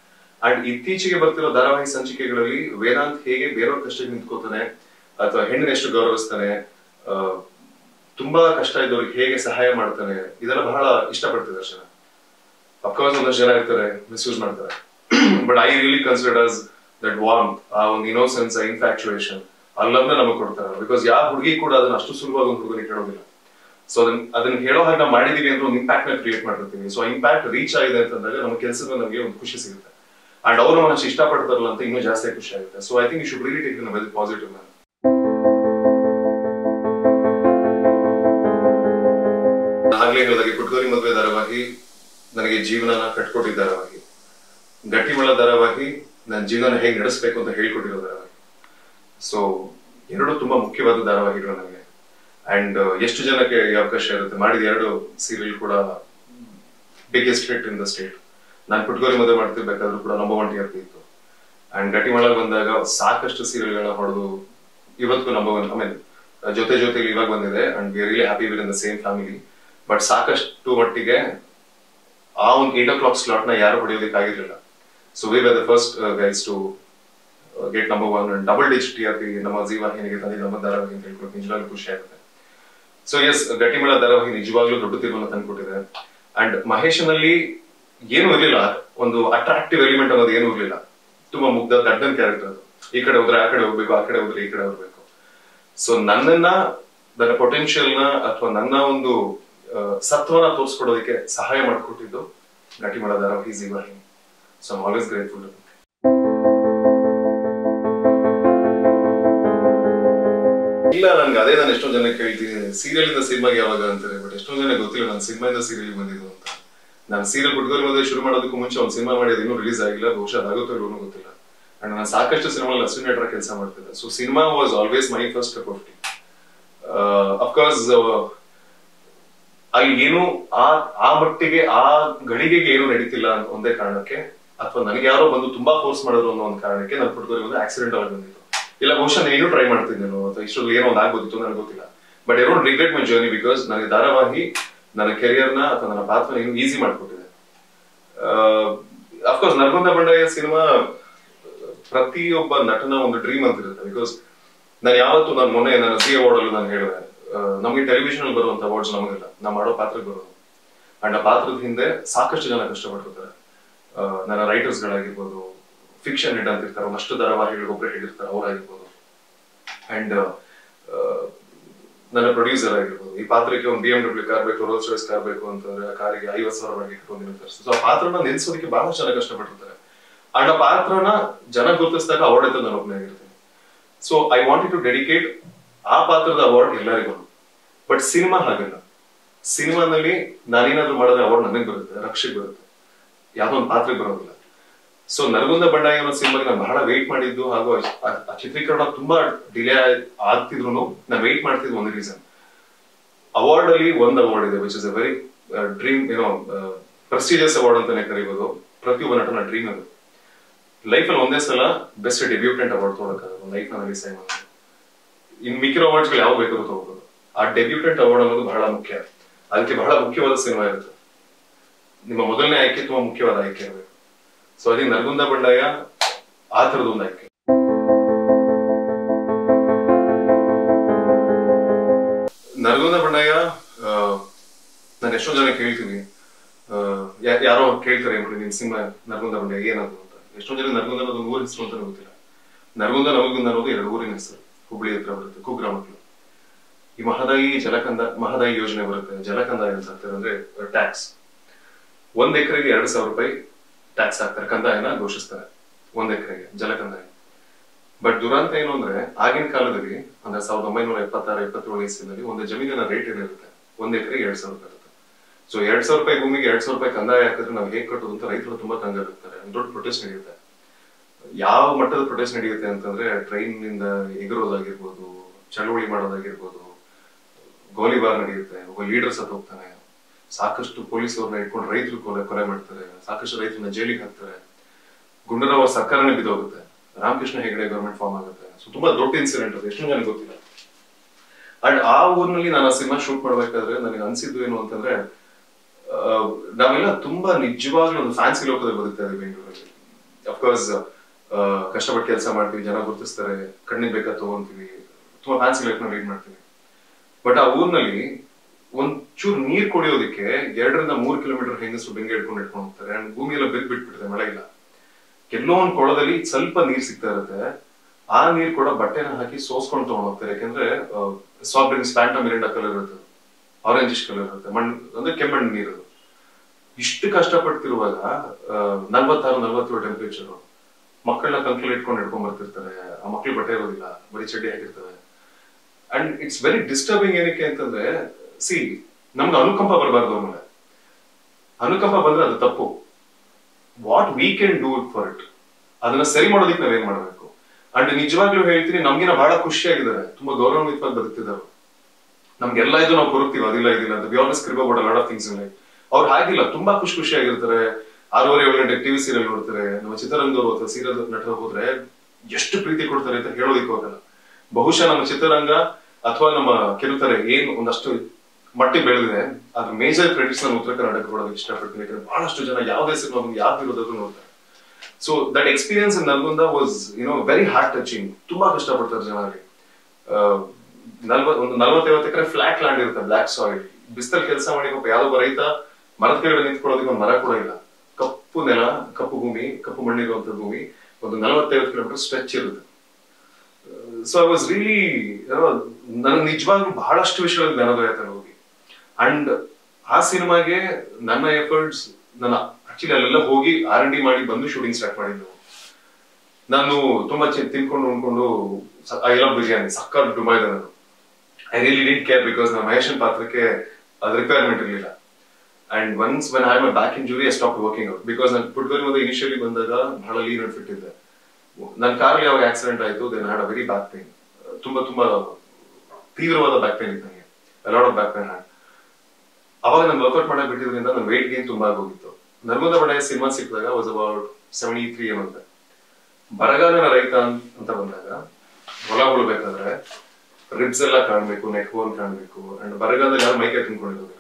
[SPEAKER 1] ಅಂಡ್ ಇತ್ತೀಚೆಗೆ ಬರ್ತಿರೋ ಧಾರಾವಾಹಿ ಸಂಚಿಕೆಗಳಲ್ಲಿ ವೇದಾಂತ್ ಹೇಗೆ ಬೇರೆಯವ್ರ ಕಷ್ಟಕ್ಕೆ ನಿಂತ್ಕೋತಾನೆ ಅಥವಾ ಹೆಣ್ಣಿನ ಎಷ್ಟು ಗೌರವಿಸ್ತಾನೆ ಆ, ತುಂಬಾ ಕಷ್ಟ ಇದ್ದವ್ರಿಗೆ ಹೇಗೆ ಸಹಾಯ ಮಾಡ್ತಾನೆ ಇದೆಲ್ಲ ಬಹಳ ಇಷ್ಟಪಡ್ತಿದ್ದಾರೆ ಜನ ಅಫ್ಕೋರ್ಸ್ ಒಂದಷ್ಟು ಜನ ಇರ್ತಾರೆ ಮಿಸ್ಯೂಸ್ ಮಾಡ್ತಾರೆ but I really consider as that warm ಆ ಒಂದು ಇನೋಸೆನ್ಸ್ ಇನ್ಫ್ಯಾಕ್ಚುಯೇಷನ್ ಅಲ್ಲಂದ್ರೆ ನಮಗೆ ಕೊಡ್ತಾರೆ ಬಿಕಾಸ್ ಯಾವ ಹುಡುಗಿ ಕೂಡ ಅದನ್ನ ಅಷ್ಟು ಸುಲಭವಾಗಿ ಒಂದು ಹುಡುಗನಿಗೆ ಹೇಳೋದಿಲ್ಲ ಸೊ ಅದನ್ನ ಅದನ್ನ ಹೇಳೋ ಹಾಗೆ ನಾವು ಮಾಡಿದೀವಿ ಅಂತ ಒಂದು ಇಂಪ್ಯಾಕ್ಟ್ ನ ಕ್ರಿಯೇಟ್ ಮಾಡಿರ್ತೀವಿ ಸೊ ಇಂಪ್ಯಾಕ್ಟ್ ರೀಚ್ ಆಗಿದೆ ಅಂತಂದಾಗ ನಮ್ಮ ಕೆಲಸದ ನಮಗೆ ಒಂದು ಖುಷಿ ಸಿಗುತ್ತೆ ಅಂಡ್ ಅವರು ಮನಸ್ಸು ಇಷ್ಟಪಡ್ತಾರಲ್ಲ ಅಂತ ಇನ್ನೂ ಜಾಸ್ತಿ ಖುಷಿ ಆಗುತ್ತೆ so I think you should really take in very positive man ಆಗ್ಲೇ ಹೇಳಿದಾಗೆ ಪುಟ್ಕೋರಿ ಮದುವೆ ಧಾರಾವಾಹಿ ನನಗೆ ಜೀವನನ ಕಟ್ಕೊಟ್ಟಿದ್ದ ಧಾರಾವಾಹಿ ಗಟ್ಟಿಮಳ ಧಾರಾವಾಹಿ ನನ್ನ ಜೀವನ ಹೇಗೆ ನಡೆಸಬೇಕು ಅಂತ ಹೇಳ್ಕೊಟ್ಟಿರೋ ಧಾರಾವಾಹಿ ಸೊ ಎರಡು ತುಂಬಾ ಮುಖ್ಯವಾದ ಧಾರಾವಾಹಿಗಳು ನನಗೆ ಅಂಡ್ ಎಷ್ಟು ಜನಕ್ಕೆ ಈ ಅವಕಾಶ ಇರುತ್ತೆ ಮಾಡಿದ ಎರಡು ಸೀರಿಯಲ್ ಕೂಡ biggest hit in the state ನಾನು ಪುಟ್ಗೋರಿ ಮದುವೆ ಮಾಡ್ತಿರ್ಬೇಕಾದ್ರೂ ಕೂಡ ನಂಬರ್ ಒನ್ ಟಿ ಇತ್ತು ಅಂಡ್ ಗಟ್ಟಿಮಳಲ್ಲಿ ಬಂದಾಗ ಸಾಕಷ್ಟು ಸೀರಿಯಲ್ಗಳನ್ನ ಹೊಡೆದು ಇವತ್ತು ನಂಬರ್ ಒನ್ ಐ ಮೀನ್ ಜೊತೆ ಜೊತೆಲಿ ಇವಾಗ ಬಂದಿದೆ and we really happy with in the same family but ಸಾಕಷ್ಟು ಮಟ್ಟಿಗೆ ಆ ಒಂದು ಏಟ್ ಓ ಕ್ಲಾಕ್ ಸ್ಲಾಟ್ ನ ಯಾರು ಹೊಡೆಯೋದಕ್ಕಾಗಿರ್ಲಿಲ್ಲ so we are the first guys to get number one double digit T R P ನಮ್ಮ ಜೀವಾಹಿನಿಗೆ ತಂದಿದ್ದು ನಮ್ಮ ಧಾರಾವಾಹಿ ಅಂತ ಹೇಳ್ಕೊಂಡು ನಿಜವಾಗ್ಲೂ ಖುಷಿ ಆಗುತ್ತೆ ಸೊ ಎಸ್ ಗಟ್ಟಿಮಳ ಧಾರಾವಾಹಿ ನಿಜವಾಗ್ಲೂ ದೊಡ್ಡ ತೀರ್ಮಾನ ತಂದ್ಕೊಟ್ಟಿದೆ ಅಂಡ್ ಮಹೇಶನಲ್ಲಿ ಏನೂ ಇರಲಿಲ್ಲ ಒಂದು ಅಟ್ರಾಕ್ಟಿವ್ ಎಲಿಮೆಂಟ್ ಅನ್ನೋದು ಏನೂ ಇರಲಿಲ್ಲ ತುಂಬಾ ಮುಗ್ಧ ದಡ್ಡನ್ ಕ್ಯಾರೆಕ್ಟರ್ ಅದು ಈ ಕಡೆ ಹೋದ್ರೆ ಆ ಕಡೆ ಹೋಗ್ಬೇಕು ಆ ಕಡೆ ಹೋದ್ರೆ ಈ ಕಡೆ ಹೋಗ್ಬೇಕು ಸೊ ನನ್ನನ್ನ ನನ್ನ ಪೊಟೆನ್ಶಿಯಲ್ ನ ಅಥವಾ ನನ್ನ ಒಂದು ಆ, ಸತ್ವನ ತೋರಿಸ್ಕೊಡೋದಕ್ಕೆ ಸಹಾಯ ಮಾಡಿಕೊಟ್ಟಿದ್ದು ಗಟ್ಟಿಮಳ ಧಾರಾವಾಹಿ ಜೀವಾಹಿನಿ ಸೊ ಐ ಆಲ್ವೇಸ್ ಗ್ರೇಟ್ಫುಲ್ ಇಲ್ಲ ನನ್ಗೆ ಅದೇ ನಾನು ಎಷ್ಟೊಂದು ಜನ ಕೇಳ್ತೀನಿ ಸೀರಿಯಲ್ ಇಂದ ಸಿನಿಮಾಗೆ ಯಾವಾಗ ಅಂತಾರೆ ಬಟ್ ಎಷ್ಟೊಂದು ಜನ ಗೊತ್ತಿಲ್ಲ ನಾನು ಸಿನಿಮಾ ಇಂದ ಸೀರಿಯಲ್ ಬಂದಿದ್ದು ಅಂತ ನಾನು ಸೀರಿಯಲ್ ಹುಡುಗರ ಮದುವೆ ಶುರು ಮಾಡೋದಕ್ಕೂ ಮುಂಚೆ ಒಂದು ಸಿನಿಮಾ ಮಾಡಿ ಇನ್ನೂ ರಿಲೀಸ್ ಆಗಿಲ್ಲ ಬಹುಶಃ ಅದಾಗುತ್ತೋ ಇಲ್ವೋ ಗೊತ್ತಿಲ್ಲ ಅಂಡ್ ನಾನು ಸಾಕಷ್ಟು ಸಿನಿಮಾ ಅಸಿನೇಟರ್ ಕೆಲಸ ಮಾಡ್ತಿದ್ದೆ so cinema was always my first cup of tea of course ಅಲ್ಲಿ ಏನು ಆ ಆ ಮಟ್ಟಿಗೆ ಆ ಗಳಿಗೆಗೆ ಏನು ನಡೀತಿಲ್ಲ ಅಂತ ಒಂದೇ ಕಾರಣಕ್ಕೆ ಅಥವಾ ನನಗೆ ಯಾರೋ ಬಂದು ತುಂಬಾ ಫೋರ್ಸ್ ಮಾಡಿದ್ರು ಅನ್ನೋ ಒಂದು ಕಾರಣಕ್ಕೆ ನನ್ನ ಪುಟ್ಕೋರಿ ಒಂದು ಆಕ್ಸಿಡೆಂಟ್ ಆಗಿ ಬಂದಿತ್ತು ಇಲ್ಲ ಬಹುಶಃ ನಾನು ಏನೂ ಟ್ರೈ ಮಾಡ್ತಿದ್ದೇನೋ ಅಥವಾ ಇಷ್ಟೊಂದು ಏನೋ ಒಂದು ಆಗ್ಬೋದಿತ್ತು ನನಗೆ ಗೊತ್ತಿಲ್ಲ but I don't regret my journey because ನನಗೆ ಧಾರಾವಾಹಿ ನನ್ನ ಕೆರಿಯರ್ ನ ಅಥವಾ ನನ್ನ ಪಾತ್ರ ಇನ್ನೂ ಈಸಿ ಮಾಡ್ಕೊಟ್ಟಿದೆ ಅಫ್ಕೋರ್ಸ್ ನರ್ಮದ ಬಂಡಾಯ ಸಿನಿಮಾ ಪ್ರತಿಯೊಬ್ಬ ನಟನ ಒಂದು ಡ್ರೀಮ್ ಅಂತ ಇರುತ್ತೆ ಬಿಕಾಸ್ ನಾನು ಯಾವತ್ತು ನಾನು ಮೊನ್ನೆ ನನ್ನ ಸಿ ಅವಾರ್ಡ್ ಅಲ್ಲಿ ನಾನು ಹೇಳಿದೆ ಆ, ನಮಗೆ ಟೆಲಿವಿಷನ್ ಅಲ್ಲಿ ಬರುವಂತ ಅವಾರ್ಡ್ಸ್ ನಮಗಿಲ್ಲ ನಾವು ಮಾಡೋ ಪಾತ್ರಕ್ಕೆ ಬರೋದು ಅಂಡ್ ಆ ಪಾತ್ರದ ಹಿಂದೆ ಸಾಕಷ್ಟು ಜನ ಕಷ್ಟಪಟ್ಟಿರ್ತಾರೆ ಆ, ನನ್ನ ರೈಟರ್ಸ್ ಗಳಾಗಿರ್ಬೋದು ಫಿಕ್ಷನ್ ಹೆಡ್ ಅಂತ ಇರ್ತಾರೆ ಒಂದಷ್ಟು ಧಾರಾವಾಹಿಗಳು ಒಬ್ಬರು ಹೇಳಿರ್ತಾರೆ ಅವರಾಗಿರ್ಬೋದು ಅಂಡ್ ನನ್ನ ಪ್ರೊಡ್ಯೂಸರ್ ಆಗಿರ್ಬೋದು ಈ ಪಾತ್ರಕ್ಕೆ ಒಂದು ಬಿ ಎಂ ಡಬ್ಲ್ಯೂ ಕಾರ್ ಬೇಕು ರೋಲ್ಸ್ ರಾಯ್ಸ್ ಕಾರ್ ಬೇಕು ಅಂತಂದ್ರೆ ಆ ಕಾರಿಗೆ ಐವತ್ತು ಸಾವಿರ ಬಾಡಿಗೆ ಇಟ್ಕೊಂಡಿರ್ತಾರೆ ಸೊ ಆ ಪಾತ್ರನ ನೆನ್ಸೋದಕ್ಕೆ ಬಹಳ ಜನ ಕಷ್ಟಪಟ್ಟಿರ್ತಾರೆ ಅಂಡ್ ಆ ಪಾತ್ರನ ಜನ ಗುರುತಿಸಿದಾಗ ಅವಾರ್ಡ್ ಅಂತ ನಾನು ಒಬ್ಬನೇ ಆಗಿರ್ತೀನಿ so I wanted to dedicate ಆ ಪಾತ್ರದ ಅವಾರ್ಡ್ ಎಲ್ಲರಿಗೂ ಬಟ್ ಸಿನಿಮಾ ಹಾಗಲ್ಲ ಸಿನಿಮಾನಲ್ಲಿ ನಾನೇನಾದ್ರೂ ಮಾಡಿದ್ರೆ ಅವಾರ್ಡ್ ನನಗೆ ಬರುತ್ತೆ ರಕ್ಷೆಗೆ ಬರುತ್ತೆ ಯಾವ್ದೋ ಒಂದು ಪಾತ್ರಕ್ಕೆ ಬರೋದಿಲ್ಲ ಸೊ ನರಗುಂದ ಬಂಡಾಯ ಅನ್ನೋ ಸಿನಿಮಾಗೆ ನಾನು ಬಹಳ ವೇಟ್ ಮಾಡಿದ್ದು ಹಾಗೂ ಆ- ಆ ಚಿತ್ರೀಕರಣ ತುಂಬಾ ಡಿಲೇ ಆಗ್ತಿದ್ರು ನಾನು ವೇಟ್ ಮಾಡ್ತಿದ್ದು ಒಂದು ರೀಸನ್ ಅವಾರ್ಡ್ ಅಲ್ಲಿ ಒಂದು ಅವಾರ್ಡ್ ಇದೆ which is a very dream ಏನೋ ಪ್ರೆಸ್ಟಿಜಿಯಸ್ ಅವಾರ್ಡ್ ಅಂತಾನೆ ಕರೀಬಹುದು ಪ್ರತಿಯೊಬ್ಬ ನಟನ ಡ್ರೀಮ್ ಅದು ಲೈಫ್ ಅಲ್ಲಿ ಒಂದೇ ಸಲ ಬೆಸ್ಟ್ ಡೆಬ್ಯೂಟೆಂಟ್ ಅವಾರ್ಡ್ ತೊಗೊಳಕ್ಕಾಗಲ್ಲ ಒಂದು ಲೈಫ್ ನಲ್ಲಿ ಸೈನ್ ಇನ್ ಮಿಕ್ಕಿರೋ ಅವಾರ್ಡ್ಸ್ ಗಳು ಯಾವ ಬೇಕಾದ್ರೂ ತಗೋಬಹುದು ಆ ಡೆಬ್ಯೂಟೆಂಟ್ ಅವಾರ್ಡ್ ಅನ್ನೋದು ಬಹಳ ಮುಖ್ಯ ಅದಕ್ಕೆ ಬಹಳ ಮುಖ್ಯವಾದ ಸಿನಿಮಾ ಇರುತ್ತೆ ನಿಮ್ಮ ಮೊದಲನೇ ಆಯ್ಕೆ ತುಂಬಾ ಮುಖ್ಯವಾದ ಆಯ್ಕೆ ಇರಬೇಕು ಸೊ ಅದೇ ನರಗುಂದ ಬಂಡಾಯ ಆ ತರದ ಒಂದು ಆಯ್ಕೆ ನರಗುಂದ ಬಂಡಾಯ ನಾನು ಎಷ್ಟೋ ಜನ ಕೇಳ್ತೀನಿ ಆ, ಯಾ- ಯಾರೋ ಕೇಳ್ತಾರೆ ನೋಡಿ ನಿಮ್ ಸಿನಿಮಾ ನರಗುಂದ ಬಂಡಾಯ ಏನದು ಅಂತ ಎಷ್ಟೋ ಜನ ನರಗುಂದ ಅನ್ನೋದು ಊರ ಹೆಸರು ಅಂತ ಗೊತ್ತಿಲ್ಲ ನರಗುಂದ ನಮಗುಂದ ಅನ್ನೋದು ಎರಡು ಊರಿನ ಹೆಸರು ಹುಬ್ಳಿ ಹತ್ರ ಬರುತ್ತೆ ಕುಗ್ರಾಮಕ್ಕಳು ಈ ಮಹದಾಯಿ ಜಲಕಂದ ಮಹದಾಯಿ ಯೋಜನೆ ಬರುತ್ತೆ ಜಲಕಂದಾಯ ಅಂತ ಅಂತಾರೆ ಅಂದ್ರೆ ಟ್ಯಾಕ್ಸ್ ಒಂದ್ ಎಕರೆಗೆ ಎರಡ್ ಸಾವಿರ ರೂಪಾಯಿ ಟ್ಯಾಕ್ಸ್ ಹಾಕ್ತಾರೆ ಕಂದಾಯನ ಘೋಷಿಸ್ತಾರೆ ಒಂದ್ ಎಕರೆಗೆ ಜಲಕಂದಾಯ ಬಟ್ ದುರಂತ ಏನು ಅಂದ್ರೆ ಆಗಿನ ಕಾಲದಲ್ಲಿ ಅಂದ್ರೆ ಸಾವಿರದ ಒಂಬೈನೂರ ಎಪ್ಪತ್ತಾರು ಎಪ್ಪತ್ತೇಳು ಇಸ್ವಿನಲ್ಲಿ ಒಂದು ಜಮೀನಿನ ರೇಟ್ ಏನಿರುತ್ತೆ ಒಂದ್ ಎಕರೆಗೆ ಎರಡ್ ಸಾವಿರ ರೂಪಾಯಿ ಇರುತ್ತೆ ಸೊ ಎರಡ್ ಸಾವಿರ ರೂಪಾಯಿ ಭೂಮಿಗೆ ಎರಡ್ ಸಾವಿರ ರೂಪಾಯಿ ಕಂದಾಯ ಹಾಕಿದ್ರೆ ನಾವು ಹೇಗೆ ಕಟ್ಟೋದು ಅಂತ ರೈತರು ತುಂಬಾ ಕಂಗಾಲಿರ್ತಾರೆ ದೊಡ್ಡ ಪ್ರೊಟೆಸ್ಟ್ ನಡೆಯುತ್ತೆ ಯಾವ ಮಟ್ಟದ ಪ್ರೊಟೆಸ್ಟ್ ನಡೆಯುತ್ತೆ ಅಂತಂದ್ರೆ ಟ್ರೈನ್ ನಿಂದ ಎಗರೋದಾಗಿರ್ಬೋದು ಚಳವಳಿ ಮಾಡೋದಾಗಿರ್ಬೋದು ಗೋಲಿಬಾರ್ ನಡೆಯುತ್ತೆ ಒಬ್ಬ ಲೀಡರ್ ಸತ್ತು ಹೋಗ್ತಾನೆ ಸಾಕಷ್ಟು ಪೊಲೀಸ್ ಅವ್ರನ್ನ ಇಟ್ಕೊಂಡು ರೈತರು ಕೊಲೆ ಕೊಲೆ ಮಾಡ್ತಾರೆ ಸಾಕಷ್ಟು ರೈತರನ್ನ ಜೈಲಿಗೆ ಹಾಕ್ತಾರೆ ಗುಂಡರವ ಸರ್ಕಾರನೇ ಬಿದ್ದೋಗುತ್ತೆ ರಾಮಕೃಷ್ಣ ಹೆಗಡೆ ಗವರ್ಮೆಂಟ್ ಫಾರ್ಮ್ ಆಗುತ್ತೆ ಸೊ ತುಂಬಾ ದೊಡ್ಡ ಇನ್ಸಿಡೆಂಟ್ ಅದು ಎಷ್ಟು ಜನಕ್ಕೆ ಗೊತ್ತಿಲ್ಲ ಅಂಡ್ ಆ ಊರಿನಲ್ಲಿ ನಾನು ಆ ಸಿನಿಮಾ ಶೂಟ್ ಮಾಡ್ಬೇಕಾದ್ರೆ ನನಗೆ ಅನ್ಸಿದ್ದು ಏನು ಅಂತಂದ್ರೆ ಆ, ನಾವೆಲ್ಲ ತುಂಬಾ ನಿಜವಾಗ್ಲೂ ಒಂದು ಫ್ಯಾನ್ಸಿ ಲೋಕದಲ್ಲಿ ಬದುಕ್ತಾ ಇದ್ದೀವಿ ಬೆಂಗಳೂರಲ್ಲಿ ಅಫ್ಕೋರ್ಸ್ ಕಷ್ಟಪಟ್ಟು ಕೆಲಸ ಮಾಡ್ತೀವಿ ಜನ ಗುರುತಿಸ್ತಾರೆ ಕಣ್ಣಿಗೆ ಬೇಕಾದ ತಗೊಂತೀವಿ ತುಂಬಾ ಫ್ಯಾನ್ಸಿ ಲೈಫ್ ನ ಲೀಡ್ ಮಾಡ್ತೀವಿ ಬಟ್ ಆ ಊರ್ನಲ್ಲಿ ಒಂದ್ ಚೂರು ನೀರ್ ಕುಡಿಯೋದಕ್ಕೆ ಎರಡರಿಂದ ಮೂರ್ ಕಿಲೋಮೀಟರ್ ಹೆಂಗಸರು ಬೆಂಗೆ ಹಿಡ್ಕೊಂಡು ಇಟ್ಕೊಂಡು ಹೋಗ್ತಾರೆ ಅಂಡ್ ಭೂಮಿ ಎಲ್ಲ ಬಿರ್ಗ್ ಬಿಟ್ಬಿಡುತ್ತೆ ಮಳೆ ಇಲ್ಲ ಎಲ್ಲೋ ಒಂದ್ ಕೊಳದಲ್ಲಿ ಸ್ವಲ್ಪ ನೀರ್ ಸಿಗ್ತಾ ಇರುತ್ತೆ ಆ ನೀರ್ ಕೂಡ ಬಟ್ಟೆನ ಹಾಕಿ ಸೋಸ್ಕೊಂಡು ತಗೊಂಡ್ ಹೋಗ್ತಾರೆ ಯಾಕಂದ್ರೆ soft drinks Fanta Mirinda colour ಇರುತ್ತೆ ಆರೆಂಜಿಶ್ ಕಲರ್ ಇರುತ್ತೆ ಮಣ್ಣು ಅಂದ್ರೆ ಕೆಮ್ಮಣ್ಣು ನೀರು ಇಷ್ಟು ಕಷ್ಟಪಡ್ತಿರುವಾಗ ನಲ್ವತ್ತಾರು ನಲ್ವತ್ತೇಳು ಟೆಂಪರೇಚರ್ ಮಕ್ಕಳನ್ನ ಕಂಕಲ್ ಇಟ್ಕೊಂಡು ಹಿಡ್ಕೊಂಡ್ ಬರ್ತಿರ್ತಾರೆ ಆ ಮಕ್ಳು ಬಟ್ಟೆ ಇರೋದಿಲ್ಲ ಬರೀ ಚಡ್ಡಿ ಹಾಕಿರ್ತವೆ ಅಂಡ್ ಇಟ್ಸ್ ವೆರಿ ಡಿಸ್ಟರ್ಬಿಂಗ್ ಏನಕ್ಕೆ ಅಂತಂದ್ರೆ ಸಿ ನಮ್ಗೆ ಅನುಕಂಪ ಬರಬಾರ್ದು ಆಮೇಲೆ ಅನುಕಂಪ ಬಂದ್ರೆ ಅದು ತಪ್ಪು what we can do for it ಅದನ್ನ ಸರಿ ಮಾಡೋದಕ್ಕೆ ನಾವೇನ್ ಮಾಡ್ಬೇಕು ಅಂಡ್ ನಿಜವಾಗ್ಲೂ ಹೇಳ್ತೀನಿ ನಮ್ಗಿನ ಬಹಳ ಖುಷಿಯಾಗಿದ್ದಾರೆ ತುಂಬಾ ಗೌರವಾನ್ವಿತವಾಗಿ ಬದುಕ್ತಿದ್ದಾರೆ ನಮ್ಗೆಲ್ಲ ಇದು ನಾವು ಕೊರುತ್ತೀವಿ ಅದಿಲ್ಲ ಇದಿಲ್ಲ ಅಂತ we always crib about lot of things in life ಅವ್ರು ಹಾಗಿಲ್ಲ ತುಂಬಾ ಖುಷಿ ಖುಷಿಯಾಗಿರ್ತಾರೆ ಆರೂವರೆ ಏಳು ಗಂಟೆ ಟಿವಿ ಸೀರಿಯಲ್ ನೋಡ್ತಾರೆ ನಮ್ಮ ಚಿತ್ರರಂಗದವರು ಅಥವಾ ಸೀರಿಯಲ್ ನಟರು ಹೋದ್ರೆ ಎಷ್ಟು ಪ್ರೀತಿ ಕೊಡ್ತಾರೆ ಅಂತ ಹೇಳೋದಿಕ್ಕೆ ಹೋಗಲ್ಲ ಬಹುಶಃ ನಮ್ಮ ಚಿತ್ರರಂಗ ಅಥವಾ ನಮ್ಮ ಕೆಲವು ಏನ್ ಒಂದಷ್ಟು ಮಟ್ಟಿಗೆ ಬೆಳೆದಿದೆ ಅದ್ರ ಮೇಜರ್ ಕ್ರೆಡಿಟ್ಸ್ ನಾನು ಉತ್ತರ ಕರ್ನಾಟಕ ಕೊಡೋದಕ್ಕೆ ಇಷ್ಟಪಡ್ತೀನಿ ಯಾಕಂದ್ರೆ ಬಹಳಷ್ಟು ಜನ ಯಾವುದೇ ಸಿನಿಮಾ ಬಂದು ಯಾವ ಇರೋದಾದ್ರೂ ನೋಡ್ತಾರೆ so that experience in Nalgunda was you know very heart touching ತುಂಬಾ ಕಷ್ಟಪಡ್ತಾರೆ ಜನ ಅಲ್ಲಿ ನಲ್ವತ್ ಒಂದು ನಲ್ವತ್ತೈವತ್ತು ಎಕರೆ ಫ್ಲಾಟ್ ಲ್ಯಾಂಡ್ ಇರುತ್ತೆ ಬ್ಲಾಕ್ ಸಾಯಿಲ್ ಬಿಸ್ತಲ್ ಕೆಲಸ ಮಾಡಿ ಒಬ್ಬ ಯಾವ್ದೊಬ್ಬ ರೈತ ಮರದ ಕೆಳಗಡೆ ನಿಂತ್ಕೊಳ್ಳೋದಕ್ಕೆ ಒಂದು ಮರ ಕೂಡ ಇಲ್ಲ ಕಪ್ಪು ನೆಲ ಕಪ್ಪು ಭೂಮಿ ಕಪ್ಪು ಮಣ್ಣಿರುವಂತ ಭೂಮಿ ಒಂದು ನಲವತ್ತೈವತ್ತು ಕಿಲೋಮೀಟರ್ ಸ್ಟ್ರೆಚ್ ಇರುತ್ತೆ ಸೊ ಐ ವಾಸ್ ರಿಯಲಿ ನನಗೆ ನಿಜವಾಗ್ಲೂ ಬಹಳಷ್ಟು ವಿಷಯಗಳು ಜ್ಞಾನೋದಯ ಆಯ್ತು ಹೋಗಿ ಅಂಡ್ ಆ ಸಿನಿಮಾಗೆ ನನ್ನ ಎಫರ್ಟ್ಸ್ ನನ್ನ ಆಕ್ಚುಲಿ ಅಲ್ಲೆಲ್ಲ ಹೋಗಿ ಆರ್ ಡಿ ಮಾಡಿ ಬಂದು ಶೂಟಿಂಗ್ ಸ್ಟಾರ್ಟ್ ಮಾಡಿದ್ದು ನಾನು ತುಂಬಾ ಚೆ- ತಿನ್ಕೊಂಡು ಉಣ್ಕೊಂಡು ಐ ಲವ್ ಬಿರಿಯಾನಿ ಸಕ್ಕರ್ ದುಬೈದ ನಾನು I really didn't care because ನಮ್ಮ ಮಹೇಶನ್ ಪಾತ್ರಕ್ಕೆ ಅದು ರಿಕ್ವೈರ್ಮೆಂಟ್ ಇರಲಿಲ್ಲ and once when I my back injury I stop working out because ನಾನು ಪುಟ್ಗರಿ ಒಂದು ಇನಿಷಿಯಲಿ ಬಂದಾಗ ಬಹಳ ಲೀನ್ ಅಂಡ್ ಫಿಟ್ ಇದ್ದೆ ನನ್ನ ಕಾರ್ ಯಾವಾಗ ಆಕ್ಸಿಡೆಂಟ್ ಆಯ್ತು then had a very back pain ತುಂಬಾ ತುಂಬಾ ತೀವ್ರವಾದ ಬ್ಯಾಕ್ ಪೇನ್ ಇತ್ತು ನನಗೆ lot of back pain had ಅವಾಗ ನಾನು ವರ್ಕೌಟ್ ಮಾಡಕ್ ಬಿಟ್ಟಿದ್ರಿಂದ ನನ್ನ ವೇಟ್ ಗೇನ್ ತುಂಬಾ ಆಗೋಗಿತ್ತು ನರ್ಮದ ಬಡ ಸಿನಿಮಾ ಸಿಕ್ಕಿದಾಗ ವಾಸ್ ಅಬೌಟ್ ಸೆವೆಂಟಿ ತ್ರೀ ಅನ್ನೋದೆ ಬರಗಾಲನ ರೈತ ಅನ್- ಅಂತ ಬಂದಾಗ ಹೊಲ ಉಳ್ಬೇಕಾದ್ರೆ ರಿಬ್ಸ್ ಎಲ್ಲ ಕಾಣ್ಬೇಕು ನೆಕ್ ಬೋನ್ ಕಾಣ್ಬೇಕು ಅಂಡ್ ಬರಗಾಲದಲ್ಲಿ ಯಾರು ಮೈಕೈ ತಿನ್ಕೊಂಡಿರೋದಿಲ್ಲ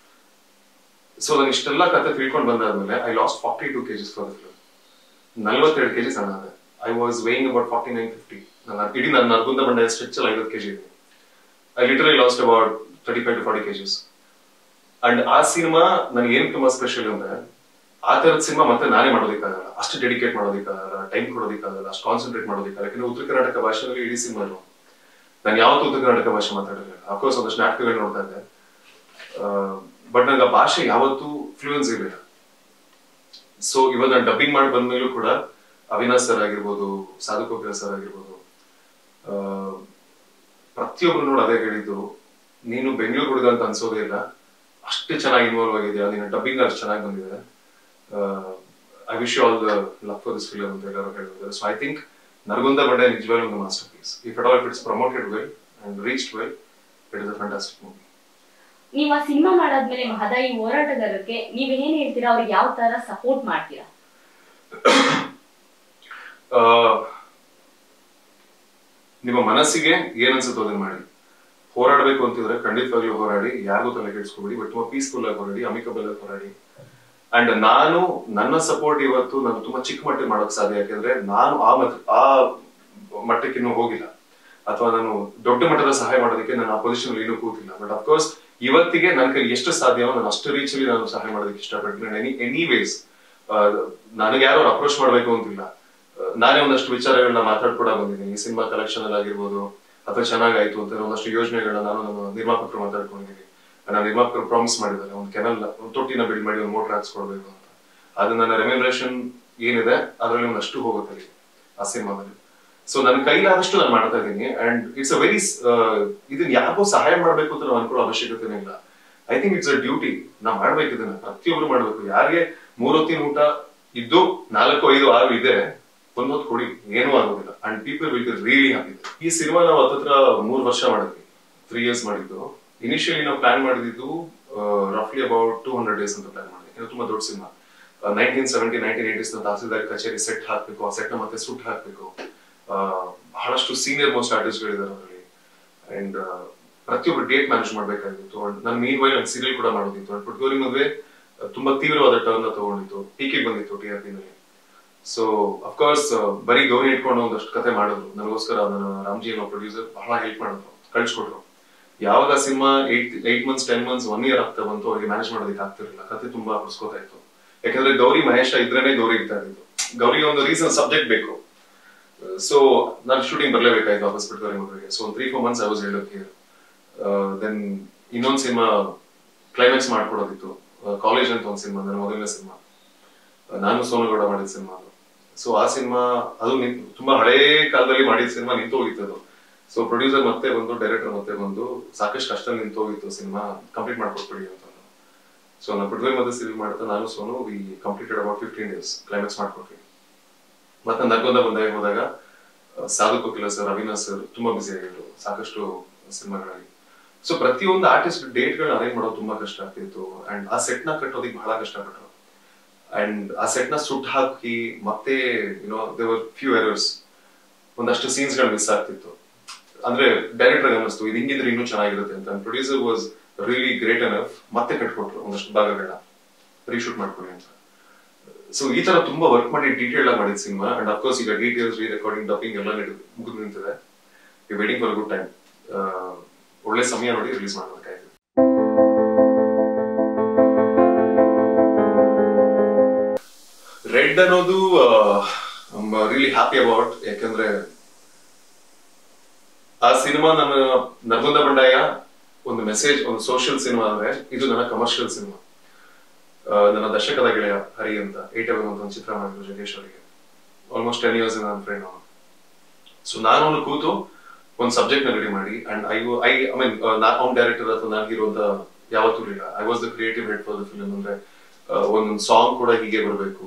[SPEAKER 1] ಸೊ ನಾನು ಇಷ್ಟೆಲ್ಲ ಕತೆ ತಿಳ್ಕೊಂಡು ಬಂದಾದ್ಮೇಲೆ I lost forty two kgs for film ನಲ್ವತ್ತೆರಡು ಕೆಜಿ ಸಣ್ಣ ಅದೆ I was weighing about forty nine fifty ನನ್ನ ಇಡೀ ನನ್ನ ನರ್ಗುಂದ ಬಂಡ ಸ್ಟ್ರೆಚ್ ಅಲ್ಲಿ ಐವತ್ತು ಕೆಜಿ ಇದೆ I literally lost about thirty five to forty kgs and ಆ ಸಿನಿಮಾ ನನಗೆ ಏನ್ ತುಂಬಾ ಸ್ಪೆಷಲ್ ಅಂದ್ರೆ ಆ ತರದ ಸಿನಿಮಾ ಮತ್ತೆ ನಾನೇ ಮಾಡೋದಕ್ಕಾಗಲ್ಲ ಅಷ್ಟು ಡೆಡಿಕೇಟ್ ಮಾಡೋದಕ್ಕಾಗಲ್ಲ ಟೈಮ್ ಕೊಡೋದಕ್ಕಾಗಲ್ಲ ಅಷ್ಟು ಕಾನ್ಸಂಟ್ರೇಟ್ ಮಾಡೋದಕ್ಕಾಗಲ್ಲ ಯಾಕಂದ್ರೆ ಉತ್ತರ ಕರ್ನಾಟಕ ಭಾಷೆಯಲ್ಲಿ ಇಡೀ ಸಿನಿಮಾ ನಾನು ಯಾವತ್ತೂ ಉತ್ತರ ಕರ್ನಾಟಕ ಭಾಷೆ ಮಾತಾಡಿರಲಿಲ್ಲ ಅಫ್ಕೋರ್ಸ್ ಒಂದಷ್ಟು ನಾಟಕಗಳು ನೋಡ್ತಾ ಇದ್ದೆ ಬಟ್ ನಂಗೆ ಆ ಭಾಷೆ ಯಾವತ್ತೂ ಫ್ಲೂಯೆನ್ಸ್ ಇರಲಿಲ್ಲ ಸೊ ಇವಾಗ ನಾನು ಡಬ್ಬಿಂಗ್ ಮಾಡಿ ಬಂದ್ಮೇಲೂ ಕೂಡ ಅವಿನಾಶ್ ಸರ್ ಆಗಿರ್ಬೋದು ಸಾಧು ಕೋಕಿಲ ಸರ್ ಆಗಿರ್ಬೋದು ಆ, ಪ್ರತಿಯೊಬ್ರು ನೋಡಿ ಅದೇ ಹೇಳಿದ್ದು ನೀನು ಬೆಂಗಳೂರು ಹುಡುಗ ಅಂತ ಅನ್ಸೋದೇ ಇಲ್ಲ ಅಷ್ಟು ಚೆನ್ನಾಗಿ ಇನ್ವಾಲ್ವ್ ಆಗಿದೆಯಾ ನೀನು ಡಬ್ಬಿಂಗ್ ಅಷ್ಟು ಚೆನ್ನಾಗಿ ಬಂದಿದೆ I wish all the luck for this film ಅಂತ ಎಲ್ಲರೂ ಹೇಳಿದ್ದಾರೆ ಸೊ ಐ ಥಿಂಕ್ ನರಗುಂದ ಬಂಡೆ ನಿಜವಾಗ್ಲೂ ಒಂದು masterpiece if at all if it's promoted well and reached well it is a fantastic movie
[SPEAKER 2] ನೀವು ಆ ಸಿನಿಮಾ ಮಾಡಾದ್ಮೇಲೆ ಮಹದಾಯಿ ಹೋರಾಟಗಾರರಿಗೆ ನೀವ್ ಏನ್ ಹೇಳ್ತೀರಾ ಅವ್ರಿಗೆ ಯಾವ ತರ ಸಪೋರ್ಟ್ ಮಾಡ್ತೀರಾ
[SPEAKER 1] ಆ, ನಿಮ್ಮ ಮನಸ್ಸಿಗೆ ಏನ್ ಅನ್ಸುತ್ತೋ ಅದನ್ನ ಮಾಡಿ ಹೋರಾಡಬೇಕು ಅಂತಿದ್ರೆ ಖಂಡಿತವಾಗ್ಲೂ ಹೋರಾಡಿ ಯಾರಿಗೂ ತಲೆ ಕೆಡಿಸ್ಕೊಬೇಡಿ ಬಟ್ ತುಂಬಾ ಪೀಸ್ಫುಲ್ ಆಗಿ ಹೋರಾಡಿ ಅಮಿಕಬಲ್ ಆಗಿ ಹೋರಾಡಿ ಅಂಡ್ ನಾನು ನನ್ನ ಸಪೋರ್ಟ್ ಇವತ್ತು ನಾನು ತುಂಬಾ ಚಿಕ್ಕ ಮಟ್ಟಿಗೆ ಮಾಡೋಕ್ ಸಾಧ್ಯ ಯಾಕೆಂದ್ರೆ ನಾನು ಆ ಮಟ್ ಆ ಮಟ್ಟಕ್ಕೆ ಇನ್ನೂ ಹೋಗಿಲ್ಲ ಅಥವಾ ನಾನು ದೊಡ್ಡ ಮಟ್ಟದ ಸಹಾಯ ಮಾಡೋದಕ್ಕೆ ನಾನು ಆ ಪೊಸಿಷನ್ ಇನ್ನೂ ಕೂತಿಲ್ಲ ಬಟ್ ಅಫ್ಕೋರ್ಸ್ ಇವತ್ತಿಗೆ ನನ್ನ ಕೈ ಎಷ್ಟು ಸಾಧ್ಯವೋ ನಾನು ಅಷ್ಟು ರೀಚಲ್ಲಿ ನಾನು ಸಹಾಯ ಮಾಡೋದಕ್ಕೆ ಇಷ್ಟಪಡ್ತೀನಿ ಎನಿ ಎನಿ ವೇಸ್ ನನಗೆ ಯಾರು ಅಪ್ರೋಚ್ ಮಾಡಬೇಕು ಅಂತಿಲ್ಲ ಆ, ನಾನೇ ಒಂದಷ್ಟು ವಿಚಾರಗಳನ್ನ ಮಾತಾಡ್ಕೊಡ ಬಂದಿದ್ದೀನಿ ಈ ಸಿನಿಮಾ ಕಲೆಕ್ಷನ್ ಅಲ್ಲಿ ಆಗಿರ್ಬೋದು ಅಥವಾ ಚೆನ್ನಾಗಾಯ್ತು ಅಂತ ಒಂದಷ್ಟು ಯೋಜನೆಗಳನ್ನ ನಾನು ನಮ್ಮ ನಿರ್ಮಾಪಕರು ಮಾತಾಡ್ಕೊಂಡಿದ್ದೀನಿ ನಾನು ನಿರ್ಮಾಪಕರು ಪ್ರಾಮಿಸ್ ಮಾಡಿದ್ದಾರೆ ಒಂದು ಕೆನಲ್ ಒಂದು ತೊಟ್ಟಿನ ಬಿಲ್ಡ್ ಮಾಡಿ ಒಂದು ಮೋಟರ್ ಹಾಕ್ಸ್ಕೊಡ್ಬೇಕು ಅಂತ ಅದು ನನ್ನ ರೆಮ್ಯುನರೇಷನ್ ಏನಿದೆ ಅದರಲ್ಲಿ ಒಂದಷ್ಟು ಹೋಗುತ್ತೆ ಅಲ್ಲಿ ಆ ಸಿನಿಮಾದಲ್ಲಿ ಸೊ ನನ್ನ ಕೈಲಾದಷ್ಟು ನಾನು ಮಾಡ್ತಾ ಇದ್ದೀನಿ ಅಂಡ್ ಇಟ್ಸ್ ಅ ವೆರಿ ಇದನ್ನ ಯಾರಿಗೂ ಸಹಾಯ ಮಾಡ್ಬೇಕು ಅಂತ ನಾವು ಅನ್ಕೊಳ್ಳೋ ಅವಶ್ಯಕತೆನೇ ಇಲ್ಲ I think it's a duty ನಾವು ಮಾಡ್ಬೇಕು ಇದನ್ನ ಪ್ರತಿಯೊಬ್ರು ಮಾಡ್ಬೇಕು ಯಾರಿಗೆ ಮೂರೊತ್ತಿನ ಊಟ ಇದ್ದು ನಾಲ್ಕು ಐದು ಆರು ಇದೆ ಒಂದೊತ್ತು ಕೊಡಿ ಏನೂ ಆಗೋದಿಲ್ಲ and people will be really happy ಈ ಸಿನಿಮಾ ನಾವು ಹತ್ತತ್ರ ಮೂರ್ ವರ್ಷ ಮಾಡಿದ್ವಿ ತ್ರೀ ಇಯರ್ಸ್ ಮಾಡಿದ್ದು ಇನಿಷಿಯಲಿ ನಾವು ಪ್ಲಾನ್ ಮಾಡಿದ್ದು ರಫ್ಲಿ ಅಬೌಟ್ ಟೂ ಹಂಡ್ರೆಡ್ ಡೇಸ್ ಅಂತ ಪ್ಲಾನ್ ಮಾಡಿದ್ವಿ ಇದು ತುಂಬಾ ದೊಡ್ಡ cinema nineteen seventy nineteen eighties tahsildar ಕಚೇರಿ ಸೆಟ್ ಹಾಕ್ಬೇಕು ಆ ಸೆಟ್ ನ ಮತ್ತೆ ಸುಟ್ ಹಾಕ್ಬೇಕು ಆ, ಬಹಳಷ್ಟು ಸೀನಿಯರ್ ಮೋಸ್ಟ್ ಆರ್ಟಿಸ್ಟ್ಗಳಿದ್ದಾರೆ ಅದರಲ್ಲಿ ಅಂಡ್ ಪ್ರತಿಯೊಬ್ಬರು ಡೇಟ್ ಮ್ಯಾನೇಜ್ ಮಾಡ್ಬೇಕಾಗಿತ್ತು ಅಂಡ್ ನನ್ನ ಮೀನ್ ವೈ ಒಂದು ಸೀರಿಯಲ್ ಕೂಡ ಮಾಡೋದಿತ್ತು ಅಂಡ್ ಪುಟ್ಗೋರಿ ಮದುವೆ ತುಂಬಾ ತೀವ್ರವಾದ ಟರ್ನ್ ತಗೊಂಡಿತ್ತು ಪೀಕಿಗೆ ಬಂದಿತ್ತು ಟಿ ಆರ್ ನಲ್ಲಿ ಸೊ ಅಫ್ಕೋರ್ಸ್ ಬರೀ ಗೌರಿ ಇಟ್ಕೊಂಡು ಒಂದಷ್ಟು ಕತೆ ಮಾಡಿದ್ರು ನನಗೋಸ್ಕರ ನನ್ನ ರಾಮ್ಜಿ ಅನ್ನೋ ಪ್ರೊಡ್ಯೂಸರ್ ಬಹಳ ಹೆಲ್ಪ್ ಮಾಡಿದ್ರು ಕಳ್ಸಿಕೊಟ್ರು ಯಾವಾಗ cinema eight eight months ten months one year ಆಗ್ತಾ ಬಂತು ಅವ್ರಿಗೆ ಮ್ಯಾನೇಜ್ ಮಾಡೋದಕ್ಕೆ ಆಗ್ತಿರ್ಲಿಲ್ಲ ಕತೆ ತುಂಬಾ ಪುಡ್ಸ್ಕೋತಾ ಇತ್ತು ಯಾಕಂದ್ರೆ ಗೌರಿ ಮಹೇಶ ಇದ್ರೇನೆ ಗೌರಿ ಇರ್ತಾ ಇದ್ದು ಗೌರಿಗೆ ಒಂದು ರೀಸನ್ ಸಬ್ಜೆಕ್ಟ್ ಬೇಕು ಸೊ ನಾನು ಶೂಟಿಂಗ್ ಬರಲೇಬೇಕಾಯ್ತು ವಾಪಸ್ ಬಿಟ್ಟು ಮದುವೆಗೆ so three four months I was ಹೇಳೋಕ್ ಹಿಯರ್ ದೆನ್ ಇನ್ನೊಂದು ಸಿನಿಮಾ ಕ್ಲೈಮ್ಯಾಕ್ಸ್ ಮಾಡ್ಕೊಡೋದಿತ್ತು ಕಾಲೇಜ್ ಅಂತ ಒಂದು ಸಿನಿಮಾ ನನ್ನ ಮೊದಲನೇ ಸಿನಿಮಾ ನಾನು ಸೋನುಗೌಡ ಮಾಡಿದ ಸಿನಿಮಾ ಅದು ಸೊ ಆ ಸಿನಿಮಾ ಅದು ನಿಂತ್- ತುಂಬಾ ಹಳೇ ಕಾಲದಲ್ಲಿ ಮಾಡಿದ ಸಿನಿಮಾ ನಿಂತು ಹೋಗಿತ್ತು ಅದು ಸೊ ಪ್ರೊಡ್ಯೂಸರ್ ಮತ್ತೆ ಬಂದು ಡೈರೆಕ್ಟರ್ ಮತ್ತೆ ಬಂದು ಸಾಕಷ್ಟು ಕಷ್ಟ ನಿಂತು ಹೋಗಿತ್ತು ಸಿನಿಮಾ ಕಂಪ್ಲೀಟ್ ಮಾಡ್ಕೊಟ್ಬಿಡಿ ಅಂತ ಸೊ ನಾನು ಪೃಥ್ವಿ ಮತ್ತೆ ಸಿರಿ ಮಾಡ್ತಾ ನಾನು so now we completed about fifteen days climax ಮಾಡ್ಕೊಟ್ವಿ ಮತ್ತೆ ನರ್ಗೊಂದ ಬಂದಾಗ ಹೋದಾಗ ಆ, ಸಾಧು ಕೋಕಿಲ ಸರ್ ಅವಿನಾಶ್ ಸರ್ ತುಂಬಾ ಬಿಸಿ ಆಗಿದ್ರು ಸಾಕಷ್ಟು ಸಿನಿಮಾಗಳಲ್ಲಿ ಸೊ ಪ್ರತಿಯೊಂದು ಆರ್ಟಿಸ್ಟ್ ಡೇಟ್ ಗಳನ್ನ ಅರೇಂಜ್ ಮಾಡೋದು ತುಂಬಾ ಕಷ್ಟ ಆಗ್ತಿತ್ತು ಅಂಡ್ ಆ ಸೆಟ್ ನ ಕಟ್ಟೋದಿಕ್ ಬಹಳ ಕಷ್ಟಪಟ್ಟರು ಅಂಡ್ ಆ ಸೆಟ್ ನ ಸುಟ್ಟು ಹಾಕಿ ಮತ್ತೆ ಯುನೋ ದೇವರ್ ಫ್ಯೂ ಎರರ್ಸ್ ಒಂದಷ್ಟು ಸೀನ್ಸ್ ಗಳು ಮಿಸ್ ಆಗ್ತಿತ್ತು ಅಂದ್ರೆ ಡೈರೆಕ್ಟರ್ ಅನ್ನಿಸ್ತು ಇದು ಹಿಂಗಿದ್ರೆ ಇನ್ನೂ ಚೆನ್ನಾಗಿರುತ್ತೆ ಅಂತ producer was really great enough ಮತ್ತೆ ಕಟ್ಕೊಟ್ರು ಒಂದಷ್ಟು ಭಾಗಗಳನ್ನ ರೀಶೂಟ್ ಮಾಡ್ಕೊಳ್ಳಿ ಅಂತ ಸೊ ಈ ತರ ತುಂಬಾ ವರ್ಕ್ ಮಾಡಿ ಡೀಟೇಲ್ ಆಗಿ ಮಾಡಿದ ಸಿನಿಮಾ ಅಂಡ್ ಅಫ್ಕೋರ್ಸ್ ಈಗ ಡೀಟೇಲ್ಸ್ ರೀ ರೆಕಾರ್ಡಿಂಗ್ ಡಬ್ಬಿಂಗ್ ಎಲ್ಲ ಮುಗಿದು ನಿಂತಿದೆ ವೇಟಿಂಗ್ ಫಾರ್ ಗುಡ್ ಟೈಮ್ ಒಳ್ಳೆ ಸಮಯ ನೋಡಿ ರಿಲೀಸ್ ಮಾಡಬೇಕಾಯ್ತು ರೆಡ್ ಅನ್ನೋದು ರಿಯಲಿ ಹ್ಯಾಪಿ ಅಬೌಟ್ ಯಾಕಂದ್ರೆ ಆ ಸಿನಿಮಾ ನನ್ನ ನರ್ಮದ ಬಂಡಾಯ ಒಂದು ಮೆಸೇಜ್ ಒಂದು ಸೋಷಿಯಲ್ ಸಿನಿಮಾ ಅಂದ್ರೆ ಇದು ನನ್ನ ಕಮರ್ಷಿಯಲ್ ಸಿನಿಮಾ ನನ್ನ ದಶಕದ ಗೆಳೆಯ ಹರಿ ಅಂತ ಏಟ್ ಎವನ್ ಅಂತ ಒಂದು ಚಿತ್ರ ಮಾಡಿದ್ರು ಜಗೇಶ್ ಅವರಿಗೆ ಆಲ್ಮೋಸ್ಟ್ ಟೆನ್ ಇಯರ್ಸ್ ನನ್ನ ಫ್ರೆಂಡ್ ಅವನು ಸೊ ನಾನು ಅವನು ಕೂತು ಒಂದು ಸಬ್ಜೆಕ್ಟ್ ನ ರೆಡಿ ಮಾಡಿ and I I I mean ಅವ್ನ ಡೈರೆಕ್ಟರ್ ಅಥವಾ ನಾನು ಹೀರೋ ಅಂತ ಯಾವತ್ತೂ ಇರಲಿಲ್ಲ I was the creative head for the film ಅಂದ್ರೆ ಒಂದೊಂದು ಸಾಂಗ್ ಕೂಡ ಹೀಗೆ ಬರಬೇಕು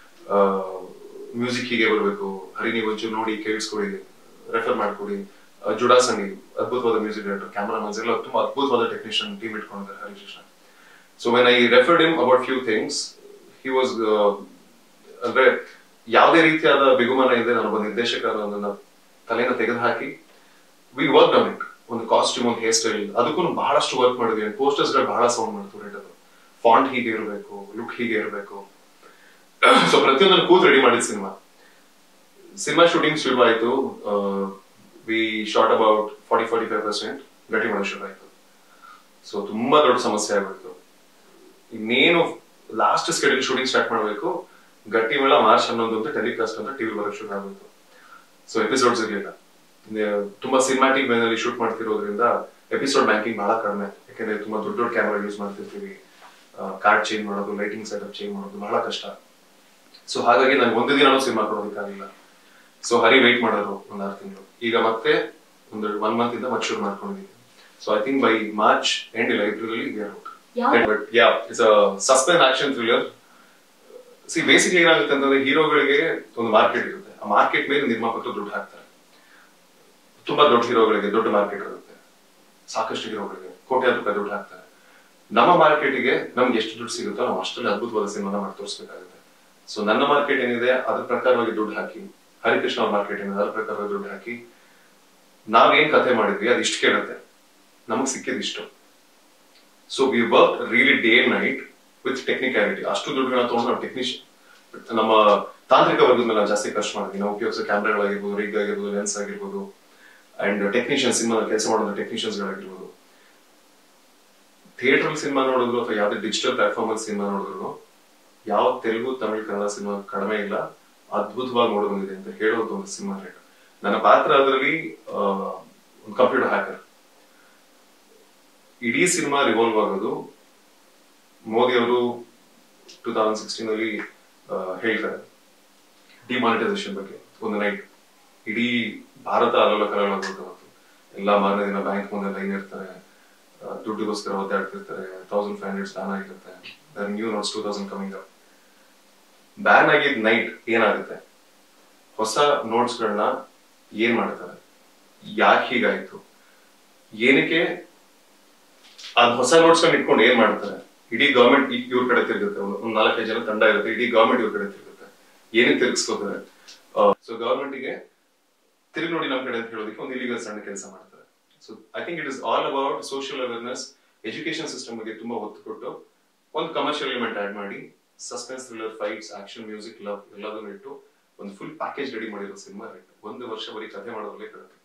[SPEAKER 1] ಮ್ಯೂಸಿಕ್ ಹೀಗೆ ಬರಬೇಕು ಹರಿ ನೀವು ಒಂಚೂರು ನೋಡಿ ಕೇಳಿಸ್ಕೊಡಿ ರೆಫರ್ ಮಾಡ್ಕೊಡಿ ಆ, ಜುಡಾಸಂಗಿ ಅದ್ಭುತವಾದ ಮ್ಯೂಸಿಕ್ ಡೈರೆಕ್ಟರ್ ಕ್ಯಾಮರಾಮನ್ಸ್ ಎಲ್ಲ ತುಂಬಾ ಅದ್ಭುತವಾದ ಟೆಕ್ನಿಷಿಯನ್ ಟೀಮ್ ಇಟ್ಕೊಂಡಿದ್ದಾರೆ Harikrishna so when I referred him about few things he was ಅಂದ್ರೆ ಯಾವುದೇ ರೀತಿಯಾದ ಬಿಗುಮಾನ ಇದೆ ನಾನೊಬ್ಬ ನಿರ್ದೇಶಕ ನನ್ನ ತಲೆನ ತೆಗೆದು ಹಾಕಿ ವಿ ವರ್ಕ್ ಆನ್ ಇಟ್ ಒಂದು ಕಾಸ್ಟ್ಯೂಮ್ ಒಂದು ಹೇರ್ ಸ್ಟೈಲ್ ಅದಕ್ಕೂ ಬಹಳಷ್ಟು ವರ್ಕ್ ಮಾಡಿದ್ವಿ ಪೋಸ್ಟರ್ಸ್ ಗಳು ಬಹಳ ಸೌಂಡ್ ಮಾಡ್ತು ರೇಟ್ ಅದು ಫಾಂಟ್ ಹೀಗೆ ಇರಬೇಕು ಲುಕ್ ಹೀಗೆ ಇರಬೇಕು ಸೊ ಪ್ರತಿಯೊಂದನ್ನು ಕೂತ್ ರೆಡಿ ಮಾಡಿದ ಸಿನಿಮಾ ಸಿನಿಮಾ ಶೂಟಿಂಗ್ ಶುರು ಆಯ್ತು we shot about forty forty five percent ಗಟ್ಟಿ ಮಾಡೋದು ಶುರು ಆಯ್ತು ಸೊ ತುಂಬಾ ದೊಡ್ಡ ಸಮಸ್ಯೆ ಆಗ್ಬಿಡ್ತು ಇನ್ನೇನು ಲಾಸ್ಟ್ ಸ್ಕೆಡ್ಯೂಲ್ ಶೂಟಿಂಗ್ ಸ್ಟಾರ್ಟ್ ಮಾಡಬೇಕು ಗಟ್ಟಿ ಮೇಳ ಮಾರ್ಚ್ ಹನ್ನೊಂದು ಅಂತ ಟೆಲಿಕಾಸ್ಟ್ ಅಂತ ಟಿವಿ ಬರೋಕ್ ಶುರು ಆಗೋಯ್ತು ಸೊ ಎಪಿಸೋಡ್ಸ್ ಇರಲಿಲ್ಲ ತುಂಬಾ ಸಿನಿಮ್ಯಾಟಿಕ್ ವೇನಲ್ಲಿ ಶೂಟ್ ಮಾಡ್ತಿರೋದ್ರಿಂದ ಎಪಿಸೋಡ್ ಬ್ಯಾಂಕಿಂಗ್ ಬಹಳ ಕಡಿಮೆ ಯಾಕಂದ್ರೆ ತುಂಬಾ ದೊಡ್ಡ ದೊಡ್ಡ ಕ್ಯಾಮ್ರಾ ಯೂಸ್ ಮಾಡ್ತಿರ್ತೀವಿ ಕಾರ್ಡ್ ಚೇಂಜ್ ಮಾಡೋದು ಲೈಟಿಂಗ್ ಸೆಟಪ್ ಚೇಂಜ್ ಮಾಡೋದು ಬಹಳ ಕಷ್ಟ ಸೊ ಹಾಗಾಗಿ ನಂಗೆ ಒಂದು ದಿನ ಸಿನಿಮಾ ಕೊಡೋದಕ್ಕಾಗಿಲ್ಲ ಸೊ ಹರಿ ವೆಯ್ಟ್ ಮಾಡೋರು ಒಂದ್ ಆರು ತಿಂಗಳು ಈಗ ಮತ್ತೆ ಒಂದು ಒನ್ ಮಂತ್ ಇಂದ ಮತ್ತೆ ಶುರು ಮಾಡ್ಕೊಂಡಿದ್ದೀನಿ so I think by March end ಇಲ್ಲ ಏಪ್ರಿಲ್ ಅಲ್ಲಿ ವಿ ಆರ್ ಔಟ್
[SPEAKER 2] ಯಾವ
[SPEAKER 1] but yeah it's suspense action thriller see basically ಏನಾಗುತ್ತೆ ಅಂತಂದ್ರೆ ಹೀರೋಗಳಿಗೆ ಒಂದು ಮಾರ್ಕೆಟ್ ಇರುತ್ತೆ ಆ ಮಾರ್ಕೆಟ್ ಮೇಲೆ ನಿರ್ಮಾಪಕರು ದುಡ್ಡು ಹಾಕ್ತಾರೆ ತುಂಬಾ ದೊಡ್ಡ ಹೀರೋಗಳಿಗೆ ದೊಡ್ಡ ಮಾರ್ಕೆಟ್ ಇರುತ್ತೆ ಸಾಕಷ್ಟು ಹೀರೋಗಳಿಗೆ ಕೋಟ್ಯಾಂತರ ರೂಪಾಯಿ ದುಡ್ಡು ಹಾಕ್ತಾರೆ ನಮ್ಮ ಮಾರ್ಕೆಟಿಗೆ ನಮ್ಗೆ ಎಷ್ಟು ದುಡ್ಡು ಸಿಗುತ್ತೋ ನಾವು ಅಷ್ಟರಲ್ಲಿ ಅದ್ಭುತವಾದ ಸಿನಿಮಾನ ಮಾಡಿ ತೋರಿಸ್ಬೇಕಾಗುತ್ತೆ ಸೊ ನನ್ನ ಮಾರ್ಕೆಟ್ ಏನಿದೆ ಅದ್ರ ಪ್ರಕಾರವಾಗಿ ದುಡ್ಡು ಹಾಕಿ ಹರಿಕೃಷ್ಣ ಅವ್ರ ಮಾರ್ಕೆಟ್ ಏನಿದೆ ಅದ್ರ ಪ್ರಕಾರವಾಗಿ ದುಡ್ಡು ಹಾಕಿ ನಾವೇನ್ ಕಥೆ ಮಾಡಿದ್ವಿ ಅದು ಇಷ್ಟು ಕೇಳುತ್ತೆ ನಮಗ್ ಸಿಕ್ಕಿದ್ ಇಷ್ಟು so we work really day and night with technicality ಅಷ್ಟು ದುಡ್ಡುಗಳನ್ನ ತಗೊಂಡು ನಾವು ಟೆಕ್ನಿಷಿಯನ್ ನಮ್ಮ ತಾಂತ್ರಿಕ ವರ್ಗದ ಮೇಲೆ ನಾವು ಜಾಸ್ತಿ ಖರ್ಚು ಮಾಡಿದ್ವಿ ನಾವು ಉಪಯೋಗಿಸೋ ಕ್ಯಾಮ್ರಾಗಳಾಗಿರ್ಬೋದು ರಿಗ್ ಆಗಿರ್ಬೋದು ಲೆನ್ಸ್ ಆಗಿರ್ಬೋದು ಅಂಡ್ ಟೆಕ್ನಿಷಿಯನ್ ಸಿನಿಮಾ ಕೆಲಸ ಮಾಡೋ ಟೆಕ್ನಿಷಿಯನ್ಸ್ ಗಳಾಗಿರ್ಬೋದು ಥಿಯೇಟರ್ ಸಿನಿಮಾ ನೋಡಿದ್ರು ಅಥವಾ ಯಾವ್ದೇ ಡಿಜಿಟಲ್ ಪ್ಲಾಟ್ಫಾರ್ಮ್ ಅಲ್ಲಿ ಸಿನಿಮಾ ನೋಡಿದ್ರು ಯಾವ ತೆಲುಗು ತಮಿಳ್ ಕನ್ನಡ ಸಿನಿಮಾ ಕಡಿಮೆ ಇಲ್ಲ ಅದ್ಭುತವಾಗಿ ನೋಡ ಬಂದಿದೆ ಅಂತ ಹೇಳೋದು ಒಂದು ಸಿನಿಮಾ ರೇಟ್ ನನ್ನ ಪಾತ್ರ ಅದರಲ್ಲಿ ಒಂದು ಕಂಪ್ಯೂಟರ್ ಹ್ಯಾಕರ್ ಇಡೀ ಸಿನಿಮಾ ರಿವಾಲ್ವ್ ಆಗೋದು ಮೋದಿ ಅವರು ಟೂ ತೌಸಂಡ್ ಸಿಕ್ಸ್ಟೀನ್ ಅಲ್ಲಿ ಆ, ಹೇಳ್ತಾರೆ ಡಿಮಾನಿಟೈಸೇಷನ್ ಬಗ್ಗೆ ಒಂದು ನೈಟ್ ಇಡೀ ಭಾರತ ಅಲ್ಲೋಲ ಕಲಗಳಾಗೋದು ಅವತ್ತು ಎಲ್ಲ ಮಾರನೇ ದಿನ ಬ್ಯಾಂಕ್ ಮುಂದೆ ಲೈನ್ ಇರ್ತಾರೆ ಆ, ದುಡ್ಡಿಗೋಸ್ಕರ ಒದ್ದಾಡ್ತಿರ್ತಾರೆ ತೌಸಂಡ್ ಫೈವ್ ಹಂಡ್ರೆಡ್ ಬ್ಯಾನ್ ಆಗಿರುತ್ತೆ new notes two thousand coming up ban ಆಗಿದ್ ನೈಟ್ ಏನಾಗುತ್ತೆ ಹೊಸ ನೋಟ್ಸ್ ಗಳನ್ನ ಏನ್ ಮಾಡ್ತಾರೆ ಯಾಕೆ ಹೀಗಾಯ್ತು ಏನಕ್ಕೆ ಅದ್ ಹೊಸ ನೋಟ್ಸ್ ಗಳನ್ನ ಇಟ್ಕೊಂಡು ಏನ್ ಮಾಡ್ತಾರೆ ಇಡೀ ಗವರ್ಮೆಂಟ್ ಇವ್ರ ಕಡೆ ತಿರುಗುತ್ತೆ ಒಂದು ಒಂದ್ ನಾಲ್ಕೈದು ಜನ ತಂಡ ಇರುತ್ತೆ ಇಡೀ ಗವರ್ಮೆಂಟ್ ಇವ್ರ ಕಡೆ ತಿರುಗುತ್ತೆ ಏನಕ್ಕೆ ತಿರುಗಿಸ್ಕೋತಾರೆ ಸೊ ಗವರ್ಮೆಂಟ್ಗೆ ತಿರುಗಿ ನೋಡಿ ನಮ್ ಕಡೆ ಅಂತ ಹೇಳೋದಕ್ಕೆ ಒಂದು ಇಲಿಗಲ್ ಸಣ್ಣ ಕೆಲಸ ಮಾಡ್ತಾರೆ so I think it is all about social awareness education system ಬಗ್ಗೆ ತುಂಬಾ ಒತ್ತು ಕೊಟ್ಟು ಒಂದು ಕಮರ್ಷಿಯಲ್ ಎಲಿಮೆಂಟ್ ಆಡ್ ಮಾಡಿ suspense thriller fights action music love ಎಲ್ಲದನ್ನು ಇಟ್ಟು ಒಂದು ಫುಲ್ ಪ್ಯಾಕೇಜ್ ರೆಡಿ ಮಾಡಿರೋ ಸಿನಿಮಾ ರೆಡ್ ಒಂದು ವರ್ಷ ಬರೀ ಕಥೆ ಮಾಡೋದ್ರಲ್ಲೇ ಕಳೆದು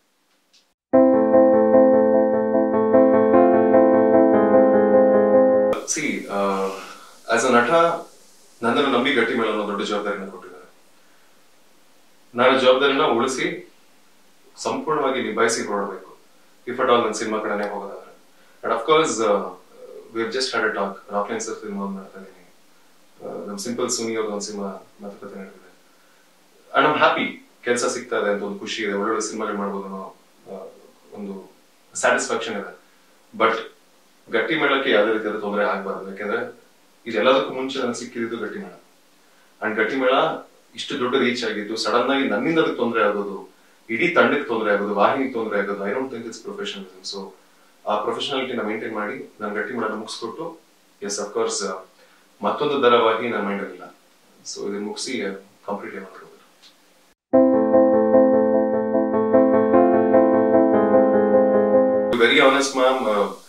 [SPEAKER 1] ಸಿ ಆಸ್ ಅ ನಟ ನನ್ನನ್ನು ನಂಬಿ ಗಟ್ಟಿ ಮೇಲೆ ಅನ್ನೋ ದೊಡ್ಡ ಜವಾಬ್ದಾರಿನ ಕೊಟ್ಟಿದ್ದಾರೆ ನಾನು ಜವಾಬ್ದಾರಿನ ಉಳಿಸಿ ಸಂಪೂರ್ಣವಾಗಿ ನಿಭಾಯಿಸಿ ಹೊರಡಬೇಕು ಇಫ್ ಅಟ್ ಆಲ್ ನನ್ನ ಸಿನಿಮಾ ಕಡೆನೆ ಹೋಗೋದಾದ್ರೆ and of course we just had a talk Rockline's cinema ಮಾಡ್ತಾ ಇದ್ದೀನಿ ನಮ್ಮ ಸಿಂಪಲ್ ಸುನಿ ಅವ್ರ ಒಂದು ಸಿನಿಮಾ ಮಾತುಕತೆ ನಡೆದಿದೆ ಅಂಡ್ ಐಮ್ ಹ್ಯಾಪಿ ಕೆಲಸ ಸಿಗ್ತಾ ಇದೆ ಅಂತ ಒಂದು ಖುಷಿ ಇದೆ ಒಳ್ಳೊಳ್ಳೆ ಸಿನಿಮಾಗಳು ಮಾಡ್ಬೋದು ಅನ್ನೋ ಆ, ಒಂದು ಸ್ಯಾಟಿಸ್ಫ್ಯಾಕ್ಷನ್ ಇದೆ ಬಟ್ ಗಟ್ಟಿ ಮೇಳಕ್ಕೆ ಯಾವುದೇ ರೀತಿಯಾದ ತೊಂದರೆ ಆಗಬಾರ್ದು ಯಾಕೆಂದ್ರೆ ಇದೆಲ್ಲದಕ್ಕೂ ಮುಂಚೆ ನನಗೆ ಸಿಕ್ಕಿದ್ದು ಗಟ್ಟಿ ಮೇಳ ಅಂಡ್ ಗಟ್ಟಿ ಮೇಳ ಇಷ್ಟು ದೊಡ್ಡ ರೀಚ್ ಆಗಿದ್ದು ಸಡನ್ ಆಗಿ ನನ್ನಿಂದ ಅದಕ್ಕೆ ತೊಂದರೆ ಆಗೋದು ಇಡೀ ತಂಡಕ್ಕೆ ತೊಂದರೆ ಆಗೋದು ವಾಹಿನಿಗೆ ತೊಂದರೆ ಆಗೋದು I don't think it's professionalism so ಆ ಪ್ರೊಫೆಷನಾಲಿಟಿನ ಮೇಂಟೈನ್ ಮಾಡಿ ನಾನು ಗಟ್ಟಿ ಮೇಳ ಮುಗಿಸ್ಕೊಟ್ಟು ಎಸ್ ಅಫ್ಕೋರ್ಸ್ ಮತ್ತೊಂದು ಧಾರಾವಾಹಿ ನನ್ನ ಮೈಂಡ್ ಇಲ್ಲ ಸೊ ಇದನ್ನ ಮುಗಿಸಿ ಕಂಪ್ಲೀಟ್ ಮಾಡ್ಬೋದು ವೆರಿ ಆನೆಸ್ಟ್ ಮ್ಯಾಮ್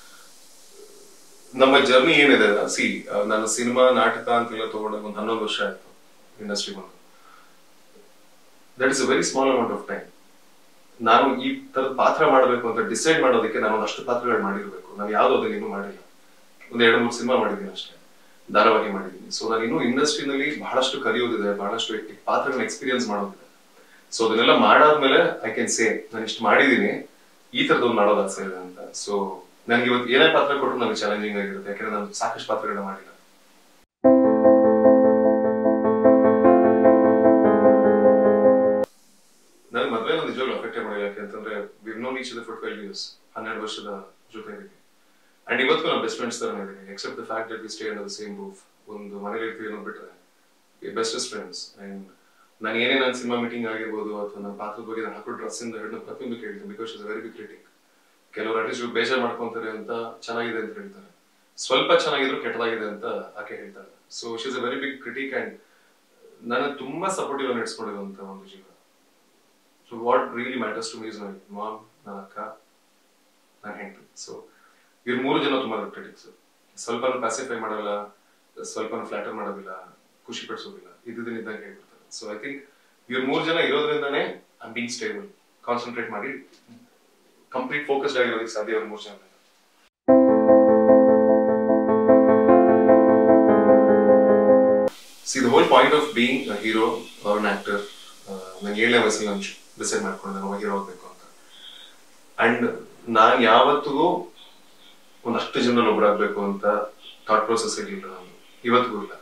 [SPEAKER 1] ನಮ್ಮ ಜರ್ನಿ ಏನಿದೆ ಸಿ ನನ್ನ ಸಿನಿಮಾ ನಾಟಕ ಅಂತೆಲ್ಲ ತಗೊಂಡಾಗ ಒಂದು ಹನ್ನೊಂದು ವರ್ಷ ಆಯ್ತು ಇಂಡಸ್ಟ್ರಿ ಬಂದು that is a very small amount of time ನಾನು ಈ ತರದ ಪಾತ್ರ ಮಾಡಬೇಕು ಅಂತ ಡಿಸೈಡ್ ಮಾಡೋದಕ್ಕೆ ನಾನು ಒಂದಷ್ಟು ಪಾತ್ರಗಳು ಮಾಡಿರ್ಬೇಕು ನಾನು ಯಾವ್ದು ಅದನ್ನ ಇನ್ನೂ ಮಾಡಿಲ್ಲ ಒಂದು ಎರಡು ಮೂರು ಸಿನಿಮಾ ಮಾಡಿದ್ದೀನಿ ಅಷ್ಟೇ ಧಾರಾವಾಹಿ ಮಾಡಿದ್ದೀನಿ ಸೊ ನಾನು ಇನ್ನೂ ಇಂಡಸ್ಟ್ರಿನಲ್ಲಿ ಬಹಳಷ್ಟು ಕಲಿಯೋದಿದೆ ಬಹಳಷ್ಟು ಪಾತ್ರಗಳನ್ನ ಎಕ್ಸ್ಪೀರಿಯನ್ಸ್ ಮಾಡೋದಿದೆ ಸೊ ಅದನ್ನೆಲ್ಲ ಮಾಡಾದ್ಮೇಲೆ ಐ ಕ್ಯಾನ್ ಸೇ ನಾನು ಇಷ್ಟು ಮಾಡಿದ್ದೀನಿ ಈ ತರದೊಂದು ಮಾಡೋದು ಆಸೆ ಇದೆ ಅಂತ ಸೊ ನನಗೆ ಇವತ್ತು ಏನೇ ಪಾತ್ರ ಕೊಟ್ಟರು ನನಗೆ ಚಾಲೆಂಜಿಂಗ್ ಆಗಿರುತ್ತೆ ಯಾಕಂದ್ರೆ ನಾನು ಸಾಕಷ್ಟು ಪಾತ್ರಗಳನ್ನ ಮಾಡಿಲ್ಲ ನನಗೆ ಮದುವೆ ನಾನು ನಿಜವಾಗ್ಲೂ ಅಫೆಕ್ಟೇ ಮಾಡಿಲ್ಲ ಯಾಕೆಂತಂದ್ರೆ we've known each for twelve years ಹನ್ನೆರಡು ವರ್ಷದ ಜೊತೆ ಇದೀವಿ ಅಂಡ್ ಇವತ್ತು ನಾನು ಬೆಸ್ಟ್ ಫ್ರೆಂಡ್ಸ್ ತರ ಇದೀನಿ except the fact that we stay under the same roof ಒಂದು ಮನೇಲಿ ಇರ್ತೀವಿ ಅನ್ನೋದು ಬಿಟ್ರೆ ಬೆಸ್ಟೆಸ್ಟ್ ಫ್ರೆಂಡ್ಸ್ ಅಂಡ್ ನಾನು ಏನೇ ನನ್ನ ಸಿನಿಮಾ ಮೀಟಿಂಗ್ ಆಗಿರ್ಬೋದು ಅಥವಾ ನನ್ನ ಪಾತ್ರದ ಬಗ್ಗೆ ನಾನು ಹಾಕೋ ಡ್ರೆಸ್ ಇಂದ ಹಿಡಿದು ಪ್ರತಿಯೊಂದು ಕೇಳ್ತೀನಿ because is very big critic ಕೆಲವರು ಅಟ್ಲೀಸ್ಟ್ ಬೇಜಾರ್ ಮಾಡ್ಕೊಂತಾರೆ ಅಂತ ಚೆನ್ನಾಗಿದೆ ಅಂತ ಹೇಳ್ತಾರೆ ಸ್ವಲ್ಪ ಚೆನ್ನಾಗಿದ್ರು ಕೆಟ್ಟದಾಗಿದೆ ಅಂತ ಆಕೆ ಹೇಳ್ತಾರೆ so she is a very big critic and ನನ್ನ ತುಂಬಾ ಸಪೋರ್ಟಿವ್ ನಡೆಸ್ಕೊಂಡಿರುವಂತ ಒಂದು ಜೀವ so what really matters to me is my mom ನನ್ನ ಅಕ್ಕ ನನ್ನ ಹೆಂಡತಿ ಸೊ ಇವ್ರು ಮೂರು ಜನ ತುಂಬಾ ದೊಡ್ಡ ಕ್ರಿಟಿಕ್ಸ್ ಸ್ವಲ್ಪ ಪ್ಯಾಸಿಫೈ ಮಾಡಲ್ಲ ಸ್ವಲ್ಪ ಫ್ಲಾಟರ್ ಮಾಡೋದಿಲ್ಲ ಖುಷಿ ಪಡಿಸೋದಿಲ್ಲ ಇದ್ದಿದ್ದನ್ನ ಇದ್ದಂಗೆ ಹೇಳ್ಬಿಡ್ತಾರೆ ಸೊ ಐ ಥಿಂಕ್ ಇವ್ರು ಮೂರು ಜನ ಇರೋದ್ರಿಂದಾನೇ ಐ ಬೀಂಗ್ ಸ್ಟೇಬಲ್ ಕಾನ್ಸಂಟ್ರೇಟ್ ಮಾಡಿ ಕಂಪ್ಲೀಟ್ ಫೋಕಸ್ಡ್ ಆಗಿರೋದಕ್ಕೆ ಸಾಧ್ಯ ಇವ್ರು ಮೂರು ಜನ see the whole point of being hero or an actor ನಂಗೆ ಏಳನೇ ವಯಸ್ಸಲ್ಲಿ ನಾನು ಡಿಸೈಡ್ ಮಾಡ್ಕೊಂಡೆ ನಾನು ಹೀರೋ ಆಗ್ಬೇಕು ಅಂತ ಅಂಡ್ ನಾನ್ ಯಾವತ್ತಿಗೂ ಒಂದಷ್ಟು ಜನರಲ್ಲಿ ಒಬ್ಬರಾಗ್ಬೇಕು ಅಂತ ಥಾಟ್ ಪ್ರೊಸೆಸ್ ಇರಲಿಲ್ಲ ನಾನು ಇವತ್ತಿಗೂ ಇಲ್ಲ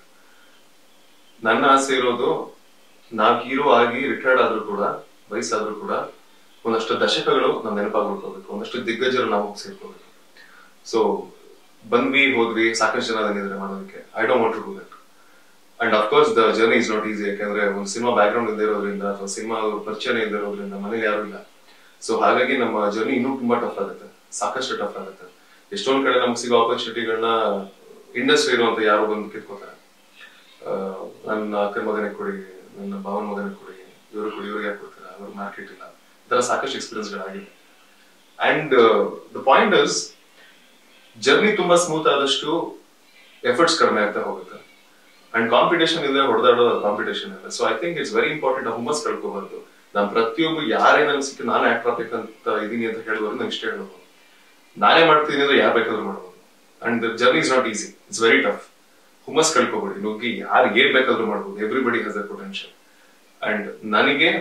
[SPEAKER 1] ನನ್ನ ಆಸೆ ಇರೋದು ನಾವ್ ಹೀರೋ ಆಗಿ ರಿಟೈರ್ಡ್ ಆದ್ರೂ ಕೂಡ ವಯಸ್ಸಾದ್ರೂ ಕೂಡ ಒಂದಷ್ಟು ದಶಕಗಳು ನಾವು ನೆನಪಾಗಿ ಉಳ್ಕೋಬೇಕು ಒಂದಷ್ಟು ದಿಗ್ಗಜರು ನಾವು ಹೋಗಿ ಸೇರ್ಕೋಬೇಕು ಸೊ ಬಂದ್ವಿ ಹೋದ್ವಿ ಸಾಕಷ್ಟು ಜನ ಬಂದಿದ್ದಾರೆ ಮಾಡೋದಕ್ಕೆ I don't want to do that and of course the journey is not easy ಯಾಕಂದ್ರೆ ಒಂದು ಸಿನಿಮಾ ಬ್ಯಾಕ್ ಗ್ರೌಂಡ್ ಇಲ್ಲದೆ ಇರೋದ್ರಿಂದ ಅಥವಾ ಸಿನಿಮಾ ಪರಿಚಯ ಇಲ್ಲದೆ ಇರೋದ್ರಿಂದ ಮನೇಲಿ ಯಾರು ಇಲ್ಲ ಸೊ ಹಾಗಾಗಿ ನಮ್ಮ ಜರ್ನಿ ಇನ್ನೂ ತುಂಬಾ ಟಫ್ ಆಗುತ್ತೆ ಸಾಕಷ್ಟು ಟಫ್ ಆಗುತ್ತೆ ಎಷ್ಟೊಂದ್ ಕಡೆ ನಮ್ಗೆ ಸಿಗೋ ಆಪರ್ಚುನಿಟಿಗಳನ್ನ ಇಂಡಸ್ಟ್ರಿ ಇರುವಂತ ಯಾರು ಬಂದು ಕಿತ್ಕೋತಾರೆ ಆ, ನನ್ನ ಅಕ್ಕನ ಮಗನಿಗೆ ಕೊಡಿ ನನ್ನ ಭಾವನ ಮಗನಿಗೆ ಕೊಡಿ ಇವರು ಕೊಡಿ ಇವ್ರಿಗೆ ಯಾಕೆ ಕೊಡ್ತಾರೆ ಅವ್ರ ಮಾರ್ಕೆಟ್ ಇಲ್ಲ ಈ ತರ ಸಾಕಷ್ಟು ಎಕ್ಸ್ಪೀರಿಯನ್ಸ್ಗಳಾಗಿದೆ and the point is journey ತುಂಬಾ ಸ್ಮೂತ್ ಆದಷ್ಟು ಎಫರ್ಟ್ಸ್ ಕಡಿಮೆ ಆಗ್ತಾ ಹೋಗುತ್ತೆ ಅಂಡ್ ಕಾಂಪಿಟೇಷನ್ ಇದೆ ಹೊಡೆದಾಡೋದು ಕಾಂಪಿಟೇಷನ್ ಇದೆ so I think it's very important ಹುಮ್ಮಸ್ ಕಳ್ಕೋಬಾರ್ದು ನಾನು ಪ್ರತಿಯೊಬ್ಬ ಯಾರೇ ನನಗೆ ಸಿಕ್ಕ ನಾನು ಆಕ್ಟರ್ ಆಗ್ಬೇಕಂತ ಇದೀನಿ ಅಂತ ಹೇಳುವಾಗ ನಂಗೆ ಇಷ್ಟ ಹೇಳ್ಬೋದು ನಾನೇ ಮಾಡ್ತೀನಿ ಅಂದ್ರೆ ಯಾರು ಬೇಕಾದ್ರೂ ಮಾಡ್ಬೋದು and journey is not easy it's very tough ಹುಮ್ಮಸ್ ಕಳ್ಕೊಬೇಡಿ ನುಗ್ಗಿ ಯಾರು ಏನ್ ಬೇಕಾದ್ರೂ ಮಾಡ್ಬೋದು everybody has a potential and ನನಗೆ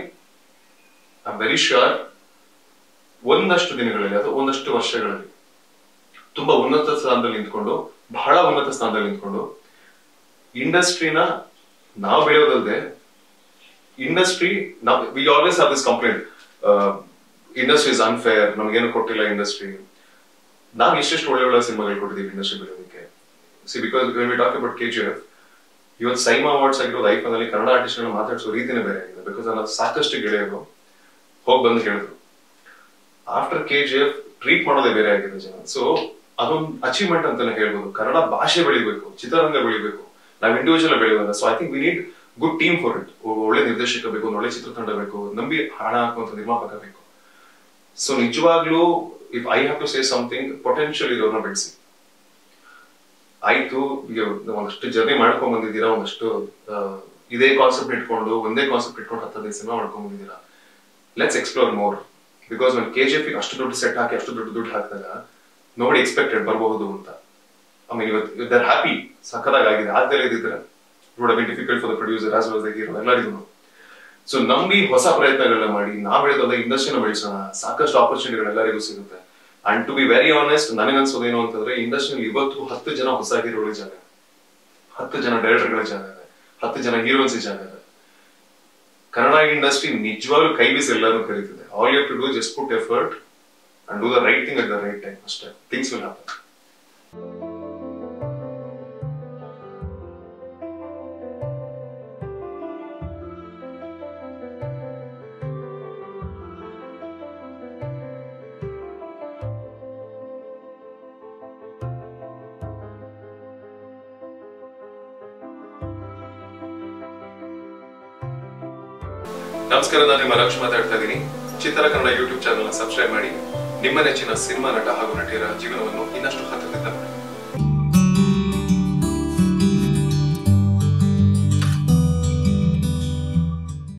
[SPEAKER 1] ಐ ವೆರಿ ಶ್ಯೂರ್ ಒಂದಷ್ಟು ದಿನಗಳಲ್ಲಿ ಅಥವಾ ಒಂದಷ್ಟು ವರ್ಷಗಳಲ್ಲಿ ತುಂಬಾ ಉನ್ನತ ಸ್ಥಾನದಲ್ಲಿ ನಿಂತ್ಕೊಂಡು ಬಹಳ ಉನ್ನತ ಸ್ಥಾನದಲ್ಲಿ ನಿಂತ್ಕೊಂಡು ಇಂಡಸ್ಟ್ರಿನ ನಾವು ಬೆಳೆಯೋದಲ್ಲದೆ ಇಂಡಸ್ಟ್ರಿ ನಾವು we always have this complaint industry is unfair ನಮಗೇನು ಕೊಟ್ಟಿಲ್ಲ ಇಂಡಸ್ಟ್ರಿ ನಾವು ಎಷ್ಟೆಷ್ಟು ಒಳ್ಳೆ ಒಳ್ಳೆ ಸಿನಿಮಾಗಳು ಕೊಟ್ಟಿದ್ದೀವಿ ಇಂಡಸ್ಟ್ರಿ ಬೆಳೆಯೋದಕ್ಕೆ see because when we talk about K G F ಇವತ್ತು ಸೈಮಾ ಅವಾರ್ಡ್ಸ್ ಆಗಿರೋದು ಐಫೋನ್ ಅಲ್ಲಿ ಕನ್ನಡ ಆರ್ಟಿಸ್ಟ್ ಮಾತಾಡಿಸೋ ರೀತಿನೇ ಬೇರೆ ಆಗಿದೆ ಬಿಕಾಸ್ ನನ್ನ ಸಾಕಷ್ಟು ಗೆಳೆಯರು ಹೋಗಿ ಬಂದು ಹೇಳಿದ್ರು after K G F treat ಮಾಡೋದೇ ಬೇರೆ ಆಗಿದೆ ಜನ ಸೊ ಅದೊಂದು ಅಚೀವ್ಮೆಂಟ್ ಅಂತಾನೆ ಹೇಳ್ಬೋದು ಕನ್ನಡ ಭಾಷೆ ಬೆಳಿಬೇಕು ಚಿತ್ರರಂಗ ಬೆಳಿಬೇಕು ನಾವು ಇಂಡಿವಿಜುವಲ್ ಬೆಳೆಯೋದ so I think we need good team for it ಒಳ್ಳೆ ನಿರ್ದೇಶಕ ಬೇಕು ಒಂದು ಒಳ್ಳೆ ಚಿತ್ರತಂಡ ಬೇಕು ನಂಬಿ ಹಣ ಹಾಕುವಂತ ನಿರ್ಮಾಪಕ ಬೇಕು ಸೊ ನಿಜವಾಗ್ಲೂ if I have to say something potential ಇರೋರ್ನ ಬೆಳೆಸಿ ಆಯ್ತು ಈಗ ಒಂದಷ್ಟು ಜರ್ನಿ ಮಾಡ್ಕೊಂಡ್ ಬಂದಿದ್ದೀರಾ ಒಂದಷ್ಟು ಆ, ಇದೇ ಕಾನ್ಸೆಪ್ಟ್ ಇಟ್ಕೊಂಡು ಒಂದೇ ಕಾನ್ಸೆಪ್ಟ್ ಇಟ್ಕೊಂಡು ಹತ್ತದೈದು ಸಿನಿಮಾ ಮಾಡ್ಕೊಂಡ್ ಬಂದಿದ್ದೀರಾ ಲೆಟ್ಸ್ ಎಕ್ಸ್ಪ್ಲೋರ್ ಮೋರ್ ಬಿಕಾಸ್ ಒಂದು ಕೆ ಜಿ ಎಫ್ ಅಷ್ಟು ದುಡ್ಡು ಸೆಟ್ ಹಾಕಿ ಅಷ್ಟು ದುಡ್ಡು ದುಡ್ಡು ಹಾಕಿದಾಗ ನೋಡಿ ಎಕ್ಸ್ಪೆಕ್ಟೆಡ್ ಬರಬಹುದು ಅಂತ ಆಮೇಲೆ ಇವತ್ತು ದರ್ ಹ್ಯಾಪಿ ಸಕ್ಕದಾಗ ಆಗಿದೆ ಆಗಲೇ ಇದ್ದಿದ್ರೆ would been difficult for the producer as well the hero ಎಲ್ಲರಿಗೂ ಸೊ ನಂಬಿ ಹೊಸ ಪ್ರಯತ್ನಗಳನ್ನ ಮಾಡಿ ನಾವ್ ಹೇಳಿದ ಇಂಡಸ್ಟ್ರಿನ ಬೆಳೆಸೋಣ ಸಾಕಷ್ಟು ಆಪರ್ಚುನಿಟಿಗಳು ಎಲ್ಲರಿಗೂ ಸಿಗುತ್ತೆ and to be very honest ನನಗನ್ಸೋದೇನು ಅಂತಂದ್ರೆ ಇಂಡಸ್ಟ್ರಿಯಲ್ಲಿ ಇವತ್ತು ಹತ್ತು ಜನ ಹೊಸ ಹೀರೋಗಳ ಜಾಗ ಇದೆ. ಹತ್ತು ಜನ ಡೈರೆಕ್ಟರ್ಗಳ ಜಾಗ ಇದೆ ಹತ್ತು ಜನ ಹೀರೋಯಿನ್ಸ್ ಜಾಗ ಇದೆ ಕನ್ನಡ ಇಂಡಸ್ಟ್ರಿ ನಿಜವಾಗ್ಲೂ ಕೈ ಬೀಸಿ ಎಲ್ಲರೂ ಕರೀತಿದೆ all you to do just put effort and do the right thing at the right time ಅಷ್ಟೇ ಥಿಂಗ್ಸ್ ವಿಲ್ ಹ್ಯಾಪನ್ ನಮಸ್ಕಾರ ನಾನು ನಿಮ್ಮ ರಕ್ಷ್ ಮಾತಾಡ್ತಾ ಇದ್ದೀನಿ ಚಿತ್ರ ಕನ್ನಡ ಯೂಟ್ಯೂಬ್ ಚಾನಲ್ ಸಬ್ಸ್ಕ್ರೈಬ್ ಮಾಡಿ ನಿಮ್ಮ ನೆಚ್ಚಿನ ಸಿನಿಮಾ ನಟ ಹಾಗೂ ನಟಿಯರ ಜೀವನವನ್ನು ಇನ್ನಷ್ಟು ಹತ್ತಿರ ಮಾಡಿ